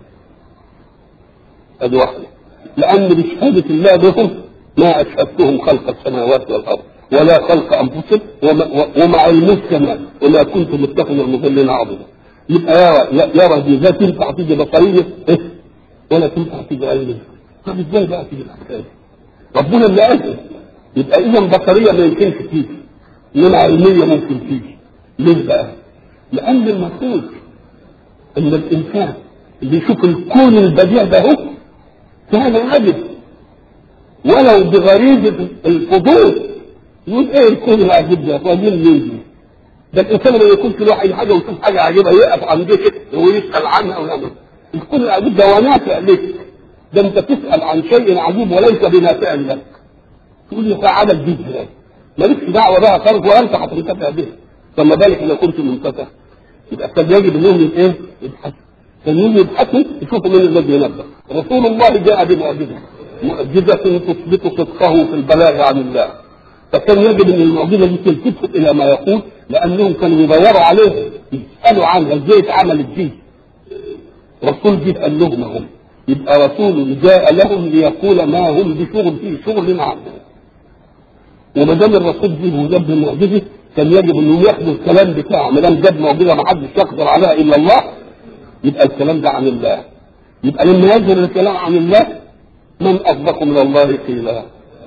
ادي واحدة لأن بشهادة الله لهم ما أشهدتهم خلق السماوات والأرض ولا خلق أنفسهم وما, وما علموش كمان وما كنت متخذ المضلين عظيما يبقى يرى يرى دي لا تنفع تيجي بصرية إيه؟ ولا تنفع تيجي علمية طب ازاي بقى تيجي الحكاية ربنا اللي قال يبقى إذا بصرية ما يمكنش تيجي إنما علمية ممكن تيجي ليه بقى؟ لأن المفروض أن الإنسان اللي يشوف الكون البديع ده هو كان عجب ولو بغريزة الفضول يقول ايه الكون العجيب ده راجل مين ده الانسان لما يكون في الواحد حاجه ويشوف حاجه عجيبه يقف عند كده ويسال عنها ويعمل الكون العجيب ده ونافع لك ده انت تسال عن شيء عجيب وليس بنافع لك تقول لي فعلا جدا مالكش دعوه بقى خالص ولا انت هتنتفع به فما بالك اذا كنت منفتح يبقى كان يجب انهم ايه يبحثوا كانوا يبحثوا يشوفوا من الذي ينبه رسول الله جاء بمعجزه معجزه تثبت صدقه في البلاغ عن الله فكان يجب ان المعجزه دي تلتفت الى ما يقول لانهم كانوا يدوروا عليه يسالوا عنها ازاي اتعملت دي رسول جه قال لهم هم يبقى رسول جاء لهم ليقول ما هم بشغل فيه شغل عنه وما دام الرسول جه وجاب المعجزه كان يجب انهم ياخدوا الكلام بتاعه ما دام جاب معجزه ما حدش يقدر عليها الا الله يبقى الكلام ده عن الله يبقى لما يظهر الكلام عن الله من اصدق من الله قيلا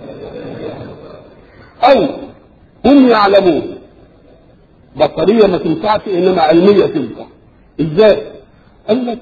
او هم يعلمون بصريه ما تنفعش انما علميه تنفع ازاي؟ قال لك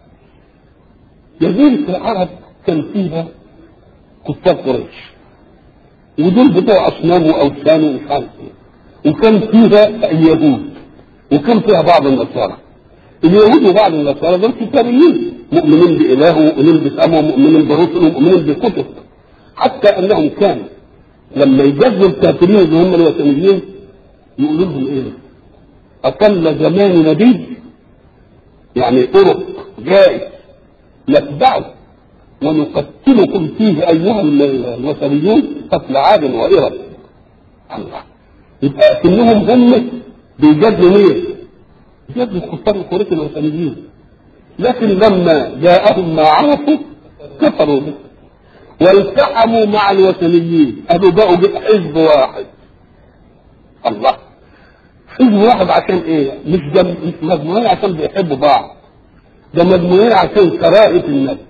جزيره العرب كان فيها كفار قريش ودول بتوع اصنام واوثان ومش عارف ايه وكان فيها اليهود وكان فيها بعض النصارى اليهود وبعض النصارى دول كتابيين مؤمنين بإله ومؤمنين بسماء ومؤمنين برسل ومؤمنين بكتب حتى انهم كانوا لما يجزوا الكافرين اللي هم الوثنيين يقولوا لهم ايه؟ اقل زمان نبي يعني طرق جائز نتبعه ونقتلكم فيه ايها الوثنيون قتل عاد وإرم الله يبقى كلهم هم بيجادلوا مين؟ بيجادلوا الكفار القريش الوثنيين لكن لما جاءهم ما عرفوا كفروا به والتحموا مع الوثنيين قالوا بقوا حزب واحد الله حزب واحد عشان ايه؟ مش جم... مش مجموعين عشان بيحبوا بعض ده مجموعين عشان كراهة النبي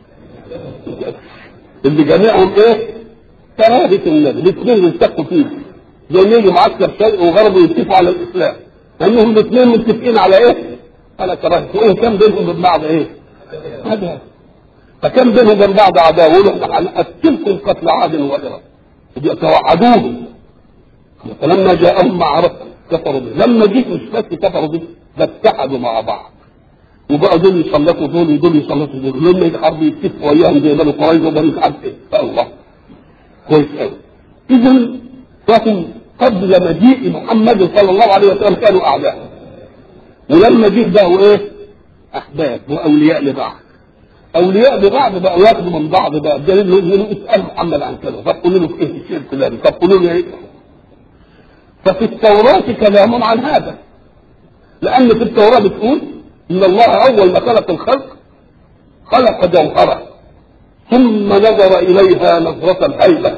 اللي جميعهم ايه؟ كراهة النبي الاثنين بيتفقوا فيه زي ما يجي معسكر شرقي وغربي يتفقوا على الاسلام لانهم الاثنين متفقين على ايه؟ على كراهة وان كان بينهم وبين بعض ايه؟ هذا فكان بينهم وبين بعض عداوه يقولوا احنا هنقتلكم قتل عاد وإرم يتوعدوهم فلما جاءهم ما عرفوا كفروا به لما جيت مش بس كفروا به ده اتحدوا مع بعض وبقى دول يسلطوا دول ودول يسلطوا دول لما يتحاربوا يتفقوا وياهم زي بنو قريظه وبنو مش عارف ايه الله كويس قوي اذا فهم قبل مجيء محمد صلى الله عليه وسلم كانوا اعداء ولما جه بقوا ايه احباب واولياء لبعض اولياء لبعض بقوا ياخدوا من بعض بقى بدليل انه اسال محمد عن كذا طب قولوا له في ايه الشيء الفلاني طب قولوا له ايه ففي التوراة كلام عن هذا لأن في التوراة بتقول إن الله أول ما خلق الخلق خلق جوهرة ثم نظر إليها نظرة الهيبة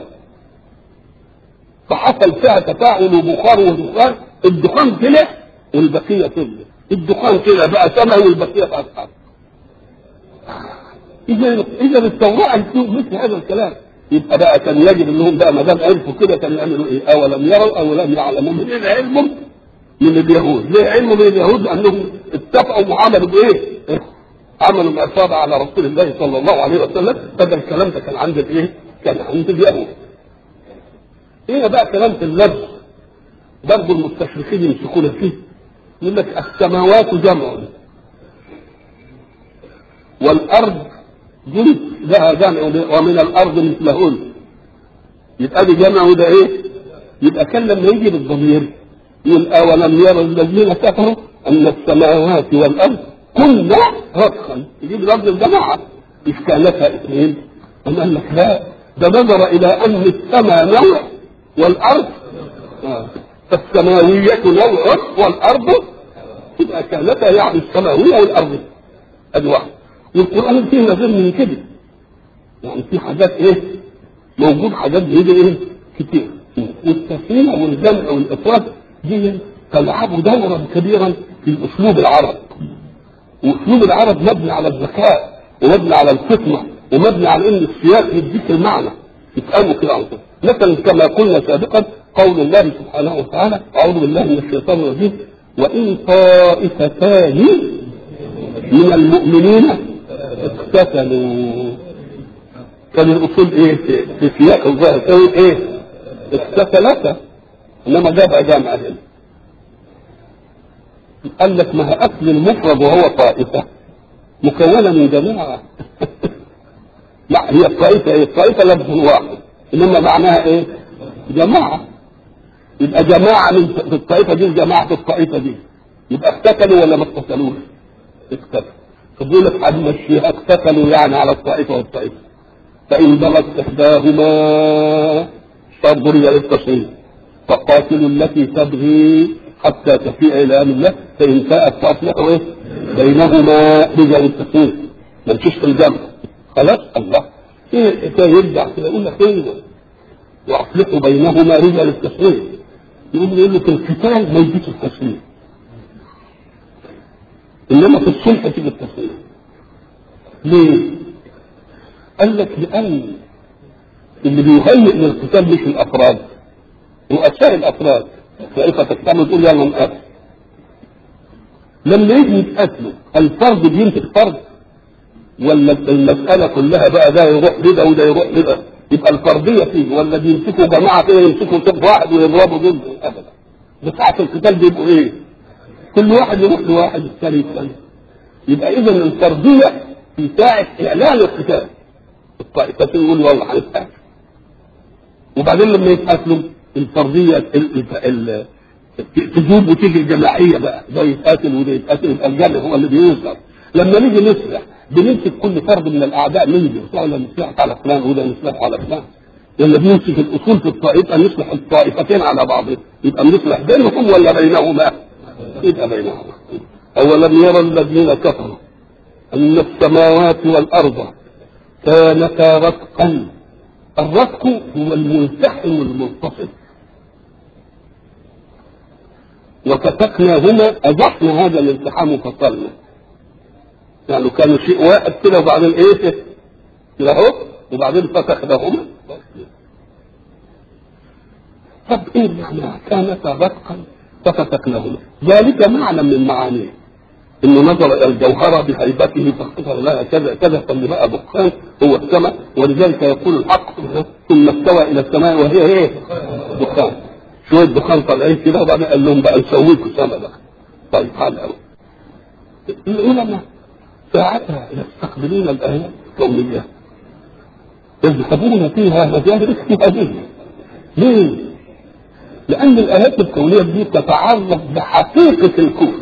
فحصل فيها تفاعل وبخار ودخان الدخان طلع والبقية طلع الدخان طلع بقى سمع والبقية بقى أصحاب إذا إذا التوراة بتقول مثل هذا الكلام يبقى بقى كان يجب انهم بقى ما دام عرفوا كده كانوا يعملوا ايه؟ اولم يروا او لم يعلموا من ايه علمهم من اليهود، ليه علموا من اليهود؟ لانهم اتفقوا وعملوا بايه؟ عملوا عصابه على رسول الله صلى الله عليه وسلم فده الكلام ده كان عند الايه؟ كان عند اليهود. ايه بقى كلام في اللفظ؟ برضه المستشرقين يمسكون فيه يقول لك السماوات جمع والارض جنس لها جمع ومن الارض مثلهن يبقى دي جمع وده ايه؟ يبقى كان لما يجي بالضمير يقول اولم يرى الذين كفروا ان السماوات والارض كنا رتقا يجيب لفظ الجماعه مش كانتها اثنين أم قال لك لا ده نظر الى ان السماء نوع والارض آه. فالسماوية نوع والارض تبقى كانتا يعني السماوية والارض ادي واحد والقرآن فيه نظير من كده يعني في حاجات ايه موجود حاجات بيجي ايه كتير والتسمية والجمع والإفراد دي تلعبوا دورا كبيرا في أسلوب العرب وأسلوب العرب مبني على الذكاء ومبني على الفطنة ومبني على إن السياق يديك المعنى يتقاموا كده على طول مثلا كما قلنا سابقا قول الله سبحانه وتعالى أعوذ بالله من الشيطان الرجيم وإن طائفتان من المؤمنين اقتتلوا كان الاصول ايه في, في سياق الظاهر كانوا ايه اقتتلتا انما جاب جامع هنا قال لك ما هي اصل المفرد وهو طائفه مكونه من جماعه لا هي الطائفه ايه الطائفه لفظ واحد انما معناها ايه جماعه يبقى جماعه من في الطائفه دي جماعه في الطائفه دي يبقى اقتتلوا ولا ما اقتتلوش؟ اقتتلوا فبيقول لك هنمشيها اقتتلوا يعني على الطائفه والطائفه فان بغت احداهما فانظر الى التصوير فقاتلوا التي تبغي حتى تفيء الى امر الله فان فاءت فاصلحوا ايه؟ بينهما رجال التصوير ما تمشيش في الجمع خلاص الله ايه يرجع كده يقول لك ايه واصلحوا بينهما رجال التصوير يقول يقول لك القتال ما يجيش التصوير انما في الصلح تيجي التصوير ليه؟ قال لك لان اللي بيهيئ للقتال مش الافراد رؤساء الافراد طائفه تجتمع تقول يلا نقاتل لما يجي يتقاتلوا الفرد بيمسك فرد ولا المسألة كلها بقى ده يروح لده وده يروح لده يبقى الفردية فيه ولا بيمسكوا جماعة كده يمسكوا طب واحد ويضربوا ضده أبدا بساعة القتال بيبقوا إيه؟ كل واحد يروح لواحد الثاني الثاني يبقى إذا الفردية في ساعة إعلان القتال الطائفتين يقولوا والله هنتقاتل وبعدين لما يتقاتلوا الفردية ال ال ال تجوب وتيجي الجماعية بقى ده يتقاتل وده يتقاتل يبقى الجمع هو اللي بينصر لما نيجي نصلح بنمسك كل فرد من الاعداء ننزل ولا نصلح على فلان وده نصلح على فلان ولا بنمسك الاصول في الطائفه نصلح الطائفتين على بعضهم يبقى بنصلح بينهم ولا بينهما؟ يبقى بينهما اولم يرى الذين كفروا ان السماوات والارض كانتا رتقا الرتق هو الملتحم المنتصف وفتقناهما اضحنا هذا الالتحام وفصلنا يعني كانوا شيء واحد كده وبعدين ايه كده اهو وبعدين فتحناهما طب ايه معنى كانتا رتقا ففتقناهما ذلك معنى من معانيه انه نظر الى الجوهره بهيبته فاختصر لها كذا كذا فاللي بقى دخان هو السماء ولذلك يقول الحق ثم استوى الى السماء وهي ايه؟ دخان شويه دخان طالعين كده وبعدين قال لهم بقى نسويكم سما بقى طيب حال قوي العلماء ساعتها يستقبلون الايات الكونيه يذهبون فيها مجال هذه ليه؟ لأن الآيات الكونية دي تتعرض بحقيقة الكون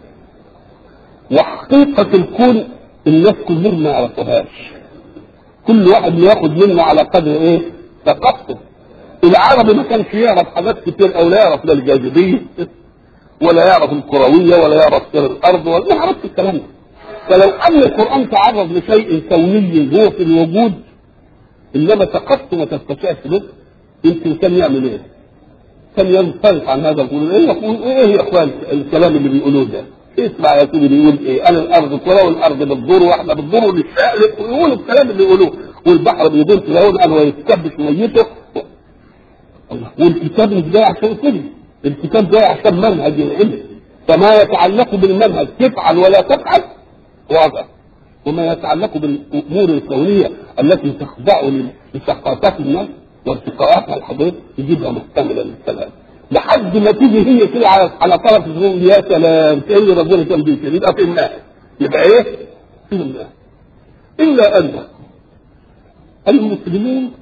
وحقيقة الكون الناس كلهم ما يعرفوهاش كل واحد ياخد منه على قدر ايه؟ ثقافته العربي ما كانش يعرف حاجات كتير او لا يعرف لا الجاذبيه ولا يعرف الكرويه ولا يعرف سير الارض ولا ما يعرفش الكلام ده فلو ان القران تعرض لشيء كوني هو في الوجود انما ثقافته ما تستطيعش به يمكن كان يعمل ايه؟ كان ينطلق عن هذا القول ايه يقول ايه يا اخوان الكلام اللي بيقولوه ده؟ اسمع يا سيدي بيقول ايه؟ انا الارض كره والارض بتدور واحنا بتدور ونتشقلب ويقولوا الكلام اللي يقولوه والبحر بيدور في الهواء ويتكبش ميته والكتاب مش جاي عشان كده الكتاب جاي عشان منهج العلم فما يتعلق بالمنهج تفعل ولا تفعل واضح وما يتعلق بالامور الكونيه التي تخضع لثقافات الناس وارتقاءاتها الحضاريه يجيبها محتمله للكلام لحد ما تيجي هي كده على على طرف الزوم يا سلام كان ربنا كان بيكلم يبقى في الناس يبقى ايه؟ في الناس الا ان المسلمين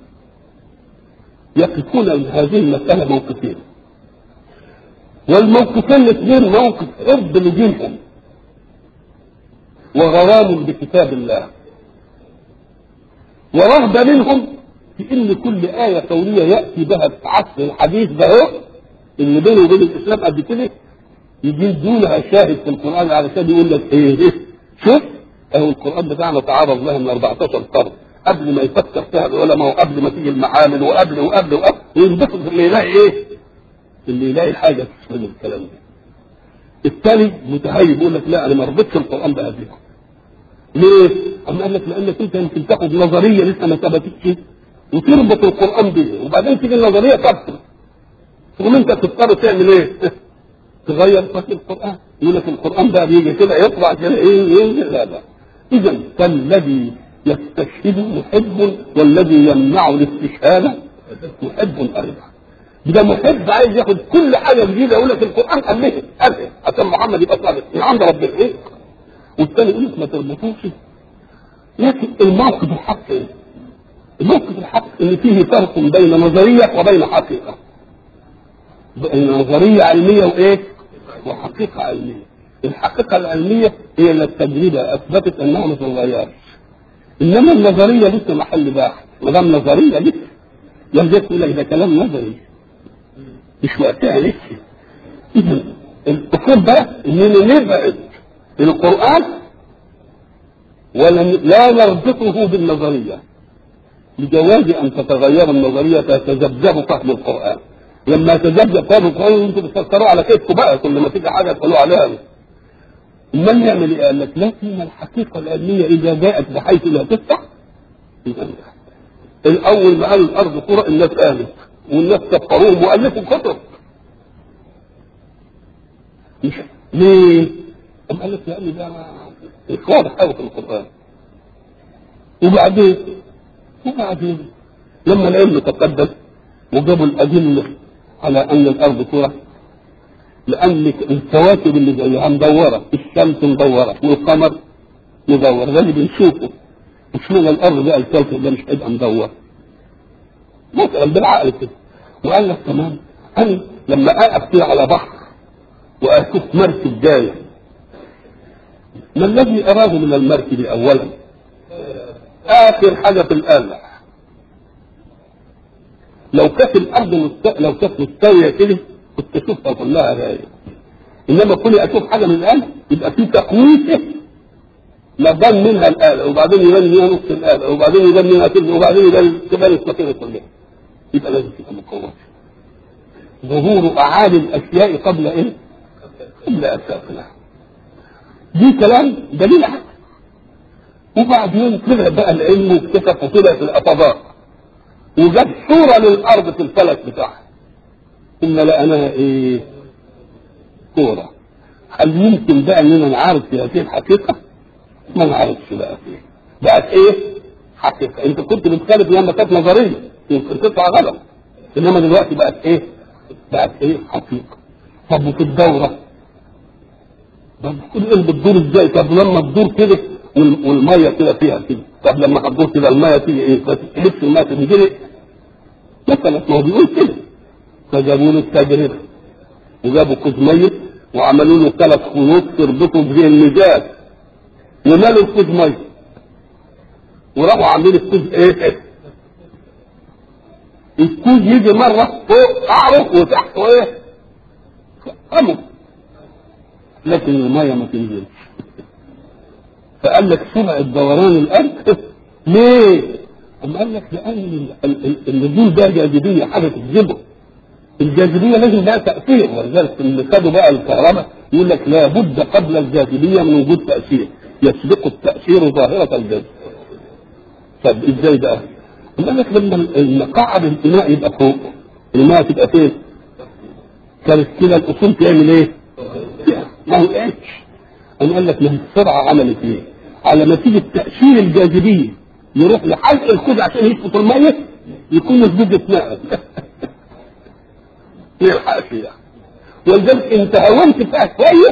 يقفون من هذه المسألة موقفين والموقفين الاثنين موقف حب لدينهم وغرام بكتاب الله ورغبة منهم في ان كل آية كونية يأتي بها في عصر الحديث ده هو اللي بينه وبين الإسلام قد كده يجيبوا لها شاهد في القرآن علشان يقول لك ايه ايه شوف اهو القرآن بتاعنا تعرض لها من 14 قرن قبل ما يفكر فيها العلماء وقبل ما تيجي المعامل وقبل وقبل وقبل وينبسط اللي يلاقي ايه؟ اللي يلاقي حاجه من الكلام ده. الثاني متهيب يقول لك لا انا ما رضيتش القران بقبلها. ليه؟ أما قال لك لانك انت يمكن تاخد نظريه لسه ما ثبتتش وتربط القران بيها وبعدين تيجي النظريه تبطل. تقوم انت تضطر تعمل ايه؟ تغير فصل القران يقول لك القران بقى بيجي كده يطلع كده ايه ينزل لا لا اذا فالذي يستشهد محب والذي يمنع الاستشهاد محب ايضا ده محب عايز ياخد كل حاجه جديده يقول لك القران قال ليه؟ قال إيه؟ عشان محمد يبقى صادق من عند ربنا ايه؟ والثاني يقول لك ما تربطوش لكن الموقف الحق ايه؟ الموقف الحق ان فيه فرق بين نظريه وبين حقيقه بين نظريه علميه وايه؟ وحقيقه علميه الحقيقه العلميه هي اللي التجربه اثبتت انها ما تتغيرش انما النظريه لسه محل بحث ما دام نظريه لسه يرجع يقول لك ده كلام نظري مش وقتها لسه اذا القصور بقى اننا نبعد القران ولا لا نربطه بالنظريه لجواز ان تتغير النظريه فتذبذب فهم القران لما تذبذب فهم القران انتم بتفكروا على كيفكم بقى كل ما تيجي حاجه تقولوا عليها امال يعمل ايه؟ قال لك لكن الحقيقه العلميه اذا جاءت بحيث لا تفتح يبقى الاول ما قالوا الارض قرى الناس امنت والناس كفروهم والفوا كتب مش ليه؟ أم قال لك لان ده مش واضح قوي في القران وبعدين وبعدين لما العلم تقدم وجابوا الادله على ان الارض كره لان الكواكب اللي زيها مدوره الشمس مدوره والقمر مدور ده اللي بنشوفه مش من الارض بقى الكوكب ده مش هيبقى مدور مثلا بالعقل كده وقال لك كمان انا لما اقف كده على بحر واشوف مركب جايه ما الذي اراد من المركب اولا اخر حاجه في القلع لو كانت الارض مست... لو كانت مستويه كده كنت اشوفها كلها رايه انما كوني اشوف حاجه من القلع يبقى في تقويته مبان منها الآلة وبعدين يبان منها نص الآلة وبعدين يبان منها كده وبعدين يبان تبان السفينة كلها يبقى لازم تبقى مقومة ظهور أعالي الأشياء قبل إيه؟ قبل أساسها دي كلام دليل عقل وبعدين طلع بقى العلم واكتشف وطلع في الأفضاء وجاب صورة للأرض في الفلك بتاعها ثم لقيناها إيه؟ كورة هل يمكن بقى إننا نعرف في هذه الحقيقة؟ ما نعرفش بقى فيه بقت ايه حقيقة انت كنت بتخالف لما كانت نظرية يمكن تطلع غلط انما دلوقتي بقت ايه بقت ايه حقيقه طب وفي الدوره طب كل ايه بتدور ازاي طب لما تدور كده وال- والميه كده فيها كده طب لما هتدور كده الميه تيجي ايه ما تتقلبش الميه تنزل مثلا ما هو بيقول كده فجابوا له التجربه وجابوا كوز ميه وعملوا له ثلاث خيوط تربطوا به الميزان ومالوا الكوز ميه وراحوا عاملين الكوز ايه الكوز يجي مره فوق قعره وتحته ايه قمر لكن الميه ما تنزلش فقال لك سرعه دوران الارض ليه؟ أم قال لك لان ال- ال- ال- النزول ده جاذبيه حاجه تجذبه الجاذبيه لازم لها تاثير ولذلك اللي خدوا بقى الكهرباء يقول لك لابد قبل الجاذبيه من وجود تاثير يسبق التاثير ظاهره الجاذب طب ازاي بقى؟ أم قال لك لما ال- مقعد الاناء يبقى فوق الماء تبقى فين؟ كانت كده الاصول تعمل ايه؟ ما هو ايش؟ أنا قال لك ما هي السرعة عملت ايه؟ على نتيجة تأثير الجاذبية يروح لحلق الخوذ عشان يسقط المية يكون الزوج اتنقل ما يلحقش يعني ولذلك انت هونت فيها شوية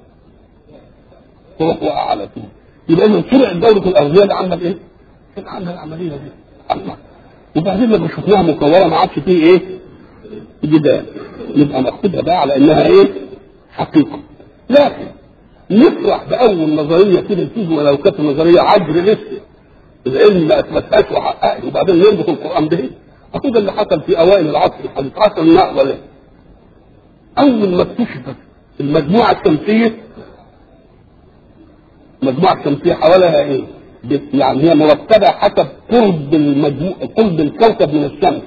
تروح واقع على طول يبقى اذا سرعة دورة الأرضية اللي عمل ايه؟ كان عمل العملية دي الله وبعدين لما شفناها مكورة ما عادش فيه ايه؟ جدال نبقى ناخدها بقى على انها ايه؟ حقيقة لكن نفرح بأول نظرية كده تيجي ولو كانت نظرية عجر لسه العلم ما اثبتهاش وحققها وبعدين يربط القرآن به أقول ده اللي حصل في أوائل العصر الحديث حصل نقلة له أول ما اكتشفت المجموعة الشمسية المجموعة الشمسية حواليها إيه؟ ب- يعني هي مرتبة حسب قرب المجموع قرب الكوكب من الشمس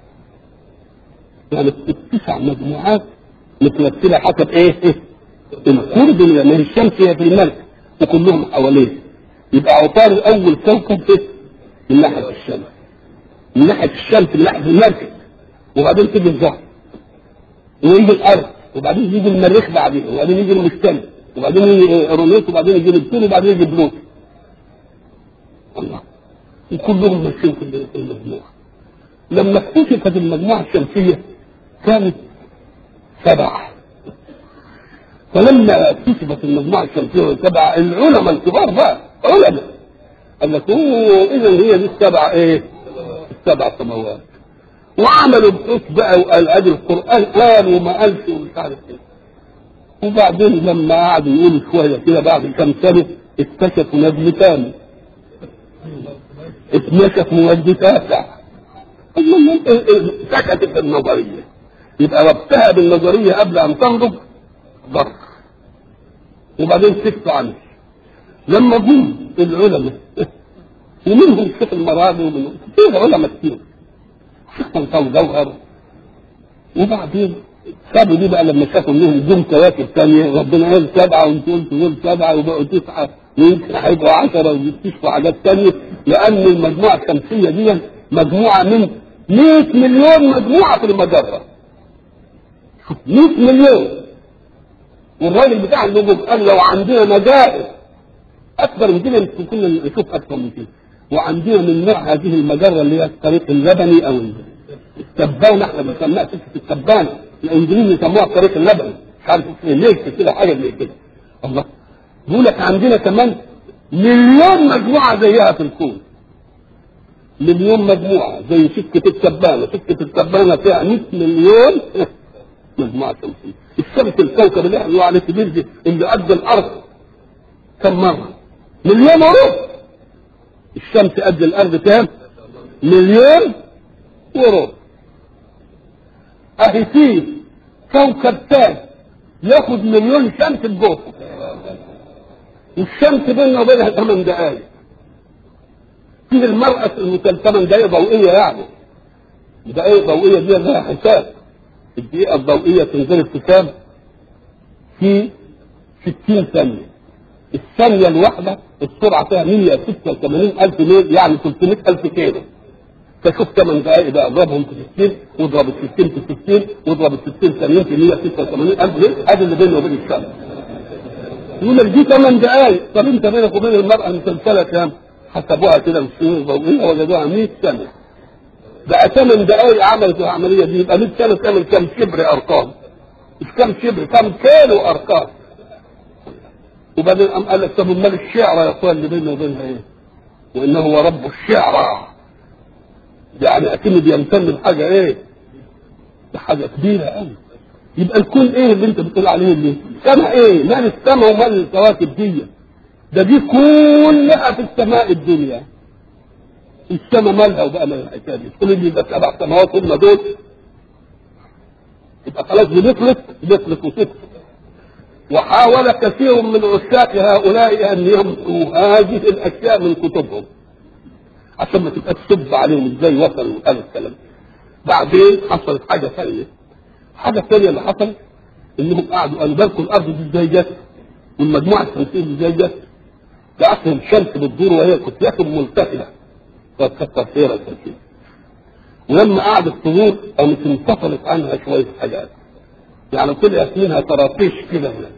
يعني التسع مجموعات مترتبة حسب إيه؟ إيه؟ القرب من ما هي الشمس هي في الملك وكلهم حواليه يبقى عطار اول كوكب ايه؟ من ناحيه الشمس من ناحيه الشمس من ناحيه المركز وبعدين تيجي الزهر ويجي الارض وبعدين يجي المريخ بعدين وبعدين يجي المشتري وبعدين يجي اورونيس وبعدين يجي نبتون وبعدين يجي بلوت الله وكلهم ماشيين في في المجموعه لما اكتشفت المجموعه الشمسيه كانت سبعه فلما اكتشفت المجموعه الشمسيه والسبعه العلماء الكبار بقى علماء قال لك اوه اذا هي دي السبع ايه؟ السبع سماوات وعملوا بحوث بقى وقال ادي القران قال وما قالش ومش عارف ايه وبعدين لما قعدوا يقولوا شويه كده بعد كام سنه اكتشفوا نجم تاني اكتشفوا نجم تاسع المهم انت سكتت النظريه يبقى ربطها بالنظريه قبل ان تنضج ضر وبعدين سكت عنه لما جم العلماء ومنهم الشيخ المراغي ومنهم كتير علماء كتير الشيخ طنطاوي جوهر وبعدين سابوا دي بقى لما شافوا انهم جم كواكب ثانيه ربنا قال سبعه وانتوا قلتوا دول سبعه وبقوا تسعه ويمكن هيبقوا عشره ويكتشفوا حاجات ثانيه لان المجموعه الشمسيه دي مجموعه من 100 مليون مجموعه في المجره 100 مليون والراجل بتاع النجوم قال لو عندنا مجال اكبر من كده يمكن كنا نشوف اكثر من كده وعندنا من نوع هذه المجره اللي هي الطريق اللبني او التبانه احنا بنسميها سكه التبانه الانجليز يسموها الطريق اللبني مش عارف اسمه ليه كده حاجه زي كده الله بيقول لك عندنا كمان مليون مجموعه زيها في الكون مليون مجموعه زي سكه التبانه سكه التبانه فيها 100 مليون مجموعه شمسيه الشمس الكوكب اللي احنا على كبير دي اللي قد الارض كم مره مليون وربع الشمس قد الارض كام مليون وربع اهي فيه كوكب تاني ياخد مليون شمس بجوفه والشمس بيننا وبينها ثمان دقائق فيه المرأة المثل ثمان دقائق ضوئية يعني دقائق ضوئية دي لها حساب الدقيقة الضوئية تنزل حساب في 60 ثانية الثانية الواحدة السرعة فيها 186 ألف ميل يعني 300 ألف كيلو فشوف 8 دقائق بقى اضربهم في 60 واضرب ال 60 في 60 واضرب ال 60 ثانيين في 186 ألف ميل ادي اللي بينه وبين الشمس يقول لك دي 8 دقائق طب انت بينك وبين المرأة المسلسلة كام؟ حسبوها كده بالسنين الضوئية وجدوها 100 سنة بقى ثمان دقايق عملت العمليه دي يبقى 100 سنه تعمل كام شبر ارقام مش كام شبر كام كيلو ارقام وبعدين قام قال لك طب امال الشعر يا اخوان اللي بيننا وبينها ايه؟ وانه هو رب الشعرى يعني اكنه بيمتن لحاجه ايه؟ لحاجه كبيره قوي يبقى الكون ايه اللي انت بتقول عليه اللي السماء ايه؟ مال السماء ومال الكواكب دي ده دي كلها في السماء الدنيا السماء مالها وبقى مالها الحكايه دي تقول لي ده سبع سماوات هم دول يبقى خلاص بنخلص بنخلص وصفت وحاول كثير من عشاق هؤلاء ان يمحوا هذه الاشياء من كتبهم عشان ما تبقى تسب عليهم ازاي وصلوا هذا الكلام بعدين حصلت حاجه ثانيه حاجه ثانيه اللي حصلت انهم قعدوا قالوا بالكم الارض دي ازاي جت والمجموعه الشمسيه دي ازاي جت جاءتهم الشمس بتدور وهي كتلتهم ملتفته فكتر خيرا كثير ولما قعدت تدور قامت انفصلت عنها شويه حاجات يعني طلعت منها طراطيش كده هناك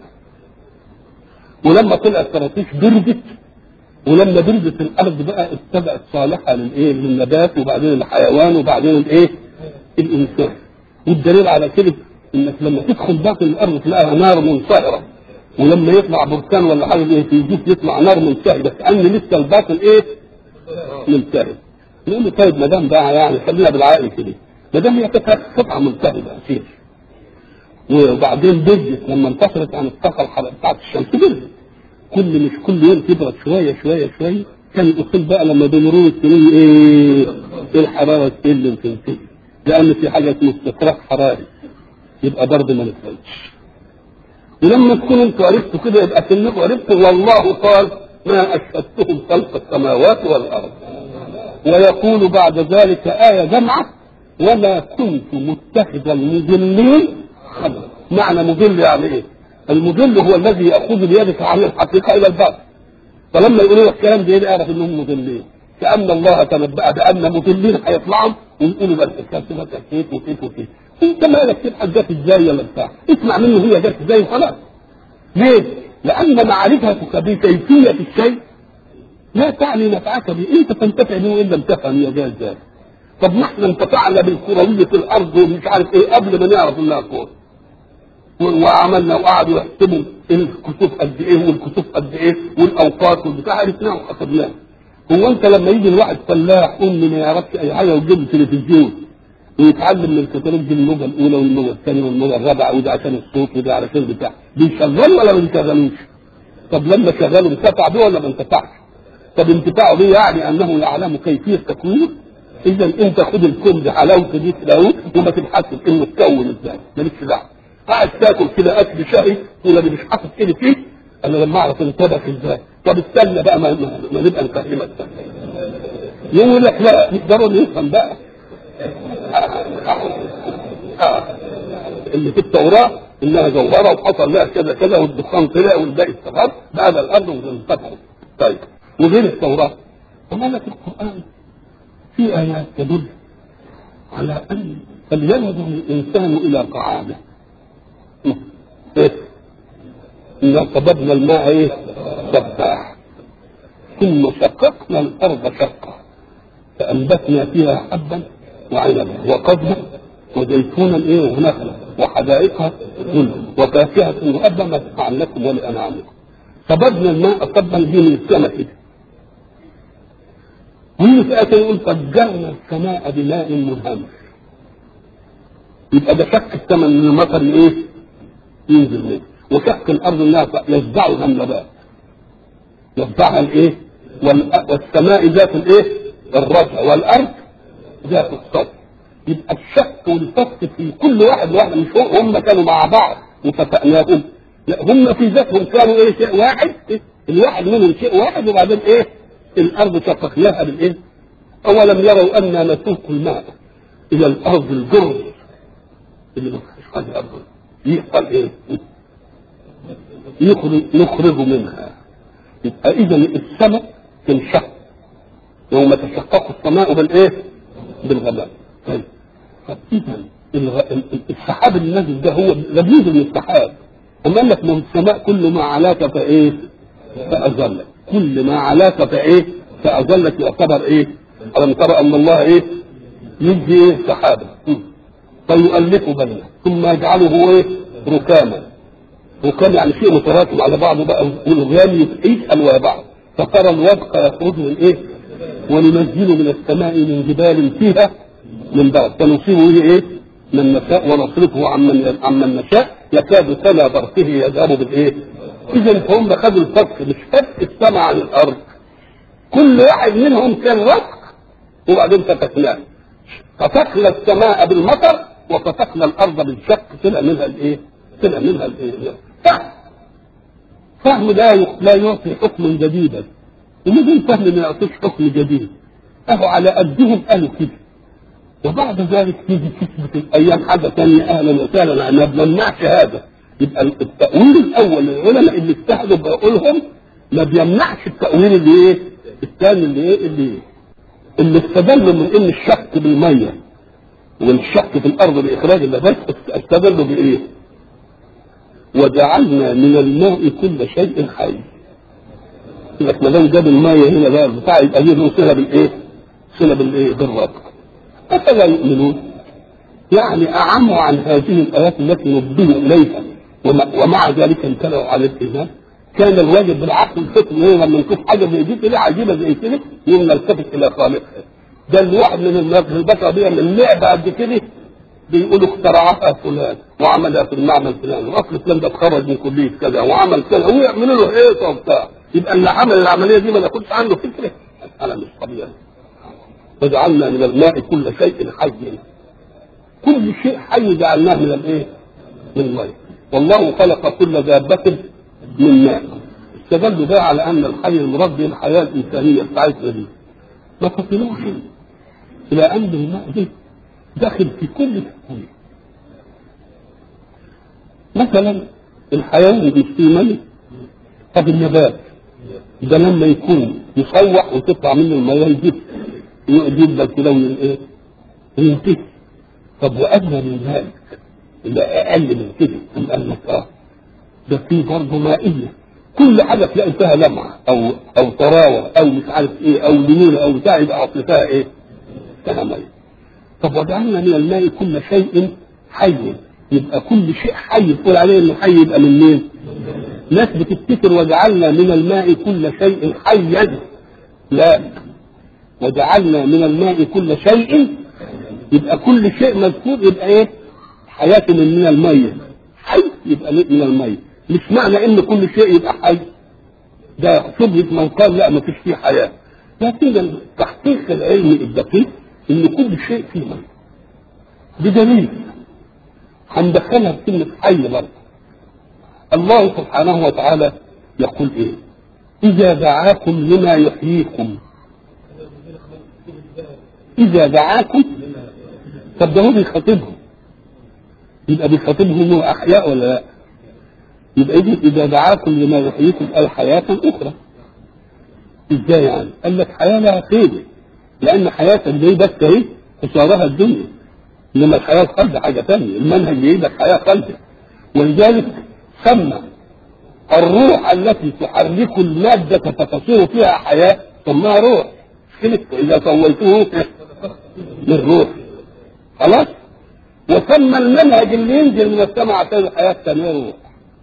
ولما طلعت طراطيش بردت ولما بردت الارض بقى ابتدات صالحه للايه للنبات وبعدين الحيوان وبعدين الايه الانسان والدليل على كده انك لما تدخل باطن الارض تلاقيها نار منصهره ولما يطلع بركان ولا حاجه ايه في جيش يطلع نار منتهبه كان لسه الباطن ايه ملتهب نقول له طيب ما دام بقى يعني خلينا بالعقل كده ما دام هي كانت قطعه ملتهبه اكيد وبعدين بردت لما انتصرت عن الطاقه الحراريه بتاعت الشمس بردت كل مش كل يوم تبرد شويه شويه شويه كان الاصول بقى لما بمرور السنين ايه الحراره تقل وتنتهي لان في حاجه اسمها استفراغ حراري يبقى برضه ما نفعلش ولما تكونوا انتوا عرفتوا كده يبقى كلكم عرفتوا والله قال ما اشهدتهم خلق السماوات والارض ويقول بعد ذلك آية جمعة وما كنت متخذ المضلين خلق معنى مضل يعني ايه؟ المضل هو الذي يأخذ بيدك عن الحقيقة إلى الباطل فلما يقولوا لك الكلام ده اعرف انهم مضلين كأن الله تنبأ بأن مضلين هيطلعوا ويقولوا بس الكلام ده كيف وكيف وكيف انت مالك تبحث جت ازاي ولا بتاع اسمع منه هي جت ازاي وخلاص ليه؟ لأن معرفتك بكيفية الشيء لا تعني نفعك به انت تنتفع به ان لم تفهم يا جاز ذلك طب ما احنا انتفعنا بالكرويه في الارض ومش عارف ايه قبل ما نعرف انها كوره وعملنا وقعدوا يحسبوا الكسوف قد ايه والكسوف قد ايه والاوقات والبتاع عرفناه وحسبناه هو انت لما يجي الواحد فلاح امي ما يعرفش اي حاجه ويجيب تلفزيون ويتعلم من الكتالوج دي الموجه الاولى والموجه الثانيه والموجه الرابعه وده عشان الصوت وده علشان بتاع بيشغل ولا ما بيشغلوش؟ طب لما شغلوا انتفع بيه ولا ما انتفعش؟ طب انتفاعه به يعني انه يعلم كيفيه تكوينه اذا انت خد الكون بحلاوته دي كده وما تبحثش انه تكون ازاي مالكش دعوه قاعد تاكل كده اكل شهي ولا مش حاطط ايدي فيه انا لما اعرف انتبه ازاي طب استنى بقى ما, ما, ما نبقى نفهمك يقول لك لا نقدروا نفهم بقى آه. اللي في التوراه انها جوهره وحصل لها كذا كذا والدخان طلع والباقي استفاد بقى الارض وانفتحت طيب وغير التوراه وما لك القران في ايات تدل على ان فلينظر الانسان الى قعاده إيه؟ إنا قبضنا الماء إيه؟ سباح ثم شققنا الأرض شقا فأنبتنا فيها حبا وعنبا وقضبا وزيتونا إيه ونخلا وحدائق ظلم وفاكهة وأبا متاعا لكم ولأنعامكم قبضنا الماء صبا به من السماء كده ويجي في آية يقول فجرنا السماء بماء منهمر يبقى ده شك السماء من المطر ايه؟ ينزل منه وشق الارض انها يتبعها النبات يتبعها الايه؟ والسماء ذات الايه؟ الرجع والارض ذات الصف يبقى الشق والفك في كل واحد لوحده مش هم كانوا مع بعض وفتقناهم لا هم في ذاتهم كانوا ايه شيء واحد إيه؟ الواحد منهم شيء واحد وبعدين ايه؟ الارض شققناها بالايه؟ اولم يروا انا نسوق الماء الى الارض الجرز اللي ما فيهاش حاجه ابدا يحصل ايه؟ يخرج نخرج منها يبقى اذا السماء تنشق يوم تشقق السماء بالايه؟ بالغمام طيب فاذا السحاب اللي نازل ده هو لذيذ من السحاب اما قال لك من السماء كل ما علاك فايه؟ فاذلك كل ما علاك فايه؟ فاذلك يعتبر ايه؟ الم ترى ان الله ايه؟ يدي ايه سحابه فيؤلف بينه ثم يجعله ايه ركاما ركام يعني شيء متراكم على بعضه بقى والغام يسأل ويا بعض فترى الودق يخرج من ايه وننزل من السماء من جبال فيها من بعد فنصيب به ايه من نشاء ونصرفه عمن عمن نشاء يكاد سنا برقه يذهب بالايه اذا فهم خدوا الفك مش فك السماء عن الارض كل واحد منهم كان رزق وبعدين فتكناه فتكنا السماء بالمطر وفتكنا الارض بالشق طلع منها الايه؟ طلع منها الايه؟ فهم فهم لا لا يعطي حكما جديدا ومثل فهم ما يعطيش حكم جديد اهو على قدهم قالوا كده وبعد ذلك تيجي تثبت الايام حاجه ثانيه اهلا وسهلا انا ما بمنعش هذا يبقى التاويل الاول للعلماء اللي اجتهدوا بقولهم ما بيمنعش التاويل اللي ايه؟ الثاني اللي ايه؟ اللي ايه؟ اللي استدلوا من ان الشك بالميه والشك في الارض باخراج النبات استدلوا بايه؟ وجعلنا من الماء كل شيء حي. لك ما دام جاب الماء هنا بقى بتاع يبقى له صله بالايه؟ صله بالايه؟ بالرب. افلا يؤمنون؟ يعني اعموا عن هذه الايات التي نبهوا اليها ومع ذلك امتنعوا على الايمان كان الواجب بالعقل الفطري هو لما نشوف حاجه زي دي كده عجيبه زي كده يوم نلتفت الى خالقها ده الواحد من البشر بيعمل لعبه قد كده بيقولوا اخترعها فلان وعملها في المعمل فلان واصل فلان ده اتخرج من كليه كذا وعمل كذا ويعملوا له ايه وبتاع يبقى اللي عمل العمليه دي ما ياخدش عنه فكره انا مش طبيعي وجعلنا من الماء كل شيء حي كل شيء حي جعلناه من الايه؟ من الماء والله خلق كل دابة من ماء استدلوا بقى على ان الحي المراد به الحياه الانسانيه بتاعتنا دي ما فصلوش الى ان الماء ده داخل في كل تكوين مثلا الحيوان مش فيه ملك طب النبات ده لما يكون يصوح وتطلع منه المياه يجيب يجيب كده ايه وينتهي طب وادنى من ذلك اللي اقل من كده قال لك اه ده في برضه مائيه كل حاجه تلاقي فيها لمعه او او طراوه او مش عارف ايه او ليمونه او بتاع يبقى اصل فيها ايه؟ فيها ميه. طب وجعلنا من الماء كل شيء حي يبقى كل شيء حي تقول عليه انه حي يبقى من مين؟ ناس بتفتكر وجعلنا من الماء كل شيء حيا لا وجعلنا من الماء كل شيء يبقى كل شيء مذكور يبقى ايه؟ حياة من من المية حي يبقى من المية مش معنى ان كل شيء يبقى حي ده شبهة من قال لا ما فيش فيه حياة لكن التحقيق العلمي الدقيق ان كل شيء فيه مية بدليل هندخلها في كلمة حي برضه الله سبحانه وتعالى يقول ايه إذا دعاكم لما يحييكم إذا دعاكم طب ده هو بيخاطبهم يبقى بيخاطبهم هو أحياء ولا لا؟ يبقى إذا إذا دعاكم لما يحييكم أي حياة أخرى إزاي يعني؟ قال لك حياة لها قيمة لأن حياتك دي بس أهي خسارها الدنيا إنما الحياة الخالدة حاجة ثانية المنهج يجيب لك حياة خالدة ولذلك سمى الروح التي تحرك المادة فتصير فيها حياة سماها روح إذا سويته من روح خلاص وسمى المنهج اللي ينزل من السماء عشان الحياة الثانية روح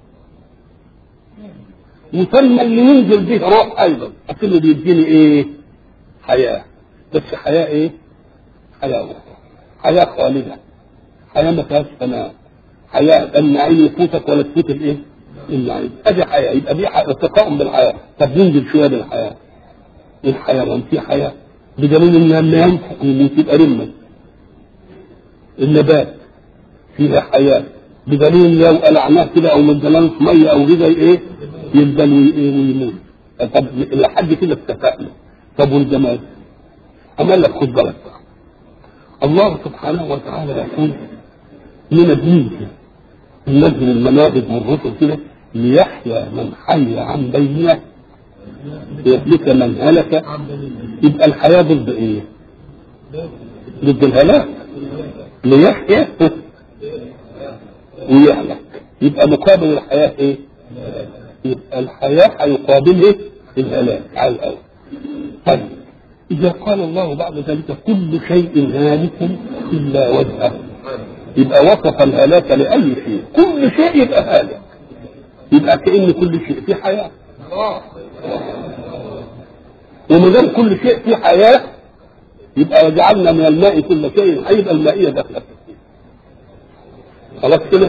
يسمى اللي ينزل به روح أيضا أكنه بيديني إيه؟ حياة بس حياة إيه؟ حياة أخرى حياة خالدة حياة ما فيهاش فناء حياة النعيم يفوتك ولا تفوت الإيه؟ النعيم أدي حياة يبقى دي ارتقاء بالحياة طب ننزل شوية بالحياة الحيوان في حياة بدليل إن لما ينفق يموت يبقى رمة النبات فيها حياة بدليل لو قلعناه كده او مدلناش ميه او كده ايه يبدل ويموت طب لحد كده اتفقنا طب والجمال عمل لك خد بالك الله سبحانه وتعالى يقول من الدين ينزل المنابذ والرسل كده ليحيى من حي عن بينه يهلك من هلك يبقى الحياه ضد ايه؟ ضد الهلاك ليحيى ويهلك يبقى مقابل الحياة ايه؟ يبقى الحياة هيقابل ايه؟ الهلاك على الأول طيب إذا قال الله بعد ذلك كل شيء هالك إلا وجهه يبقى وصف الهلاك لأي شيء كل شيء يبقى هالك يبقى كأن كل شيء فيه حياة وما دام كل شيء فيه حياة يبقى وجعلنا من الماء كل شيء حي يبقى المائية داخلة خلاص كده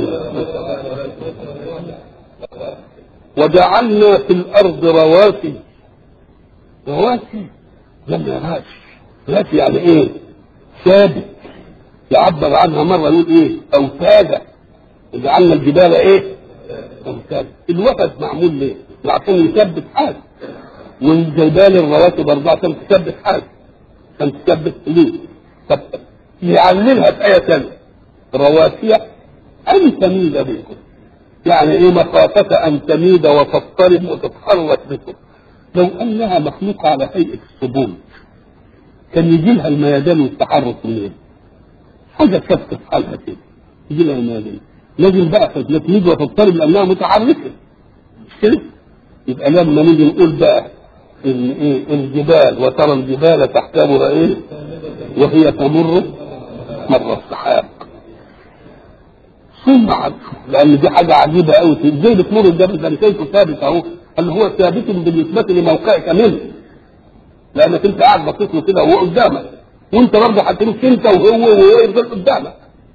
وجعلنا في الأرض رواسي رواسي جمع راس راس يعني ايه ثابت يعبر عنها مرة يقول ايه أوتادا وجعلنا الجبال ايه أوتادا الوتد معمول ليه عشان يثبت حاجة والجبال الرواسي برضه عشان تثبت حاجة عشان تثبت ليه طب يعللها في آية ثانية رواسي أن تميد بكم يعني ايه مخافة أن تميد وتضطرب وتتحرك بكم لو انها مخلوقه على هيئه الصدود كان يجي لها الميادان والتحرك منين؟ حاجه ثابته في حالها كده يجي لها الميادان لازم بقى تميد وتضطرب لانها متحركه مش كده؟ يبقى لما نيجي نقول بقى ان ايه الجبال وترى الجبال تحسبها ايه؟ وهي تمر مر السحاب صنعت لان دي حاجه عجيبه قوي ازاي بتمر الجبل ده شايفه ثابت اهو اللي هو ثابت بالنسبة لموقعك منه لأنك أنت قاعد باصص له كده وهو قدامك وأنت برضه هتمشي أنت وهو وهو يفضل قدامك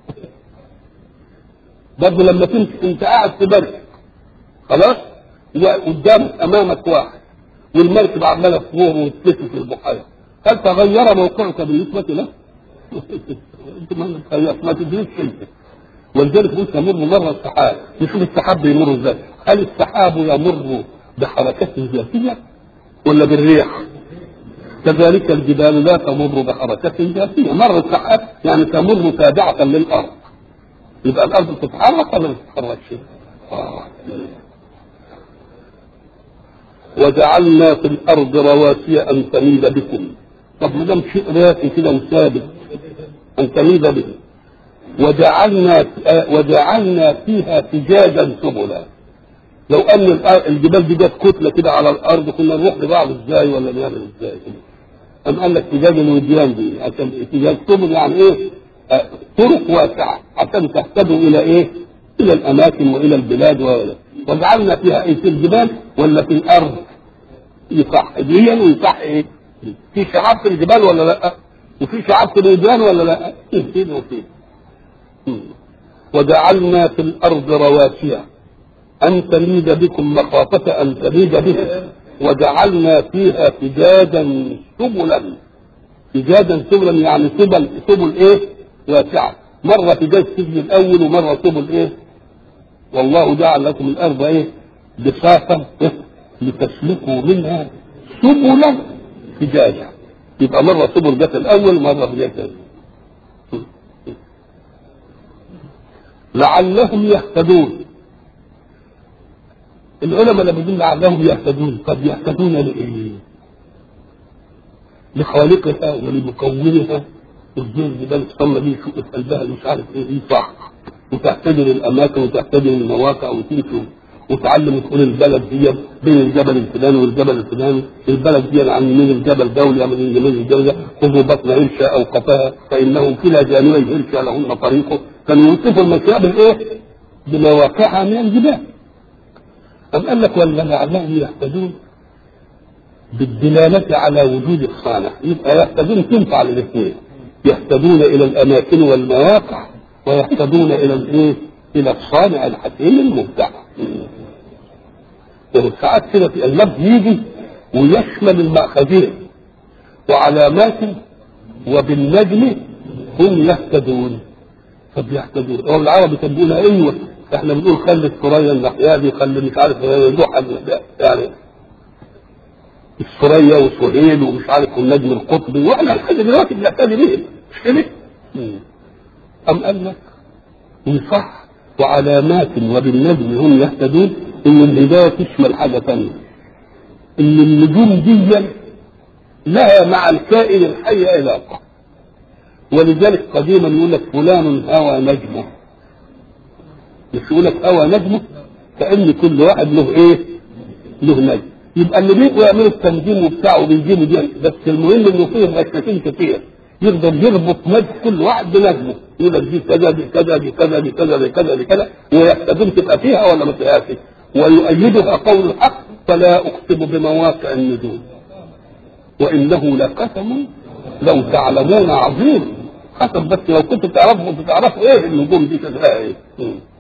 برضه لما تمشي أنت قاعد في بركة خلاص وقدامك أمامك واحد والمركب عمالة تمر وتلف في البحيرة هل تغير موقعك بالنسبة له؟ أنت ما تغيرت ما تدريش أنت ولذلك قلت يمر مر السحاب نشوف السحاب بيمر ازاي هل السحاب يمر بحركة ذاتية ولا بالريح كذلك الجبال لا تمر بحركة ذاتية مر السحاب يعني تمر تابعة للأرض يبقى الأرض تتحرك ولا ما تتحركش آه. وجعلنا في الأرض رواسي أن تميد بكم طب ما دام شيء راسي كده وثابت أن تميد بكم وجعلنا وجعلنا فيها فجاجا سبلا لو ان الجبال دي جت كتله كده على الارض كنا نروح لبعض ازاي ولا نعمل ازاي ام قال لك فجاج الوديان دي عشان فجاج سبل يعني ايه آه طرق واسعه عشان تهتدوا الى ايه؟ الى الاماكن والى البلاد ولا وجعلنا فيها ايه في الجبال ولا في الارض؟ يصح ديا ويصح ايه؟ في شعاب في الجبال ولا لا؟ وفي شعاب في الوديان ولا لا؟ كده وفيه وجعلنا في الأرض رواسي أن تميد بكم مخافة أن تميد بكم وجعلنا فيها فجاجا سبلا فجاجا سبلا يعني سبل سبل ايه؟ واسعة مرة فجاج سجن الأول ومرة سبل ايه؟ والله جعل لكم الأرض ايه؟ بساطا إيه؟ لتسلكوا منها سبلا فجاجا يبقى مرة سبل جت الأول مرة فجاج الثاني لعلهم يهتدون العلماء لما يقولون لعلهم يهتدون قد يهتدون لايه؟ لخالقها ولمكونها ازاي الجبال تصلى دي شو قلبها مش عارف ايه دي صح وتهتدي للاماكن وتهتدي للمواقع وتمشي وتعلم تقول البلد دي بين الجبل الفلاني والجبل الفلاني البلد دي عن يمين الجبل ده ولا من يمين الجبل ده خذوا بطن عرشا او قفاها فانهم كلا جانبي عرشا لهن طريقه كانوا يوصفوا المشاء بالايه؟ بمواقعها من الجبال أم قال لك ولا لعلهم يهتدون بالدلالة على وجود الصانع يبقى يهتدون تنفع للاثنين يهتدون إلى الأماكن والمواقع ويهتدون إلى الإيه؟ إلى الصانع الحكيم المبدع ساعات كده في اللفظ يجي ويشمل المأخذين وعلامات وبالنجم هم يهتدون طب يهتدون هو العربي كان بيقول ايوه احنا بنقول خلي الثريا الناحيه دي خلي مش عارف يروح يعني الثريا وسهيل ومش عارف والنجم القطبي واحنا لحد دلوقتي بنهتدي بيهم مش كده؟ أم قال لك يصح وعلامات وبالنجم هم يهتدون ان الهدايه تشمل حاجه ثانيه ان النجوم دي لها مع الكائن الحي علاقه ولذلك قديما يقول لك فلان هوى نجمه مش يقول لك هوى نجمه كان كل واحد له ايه؟ له نجم يبقى اللي بيبقوا يعملوا التنجيم وبتاعه بيجيبوا دي بس المهم انه فيه غشاشين كتير يقدر يربط مد كل واحد بنجمه يقول لك دي كذا دي كذا دي كذا دي كذا دي كذا دي كذا ويحتمل تبقى فيها ولا ما فيهاش ويؤيدها قول الحق فلا اقسم بمواقع النجوم وانه لقسم لو تعلمون عظيم قسم بس لو كنتوا تعرفوا تعرفوا ايه النجوم دي شكلها ايه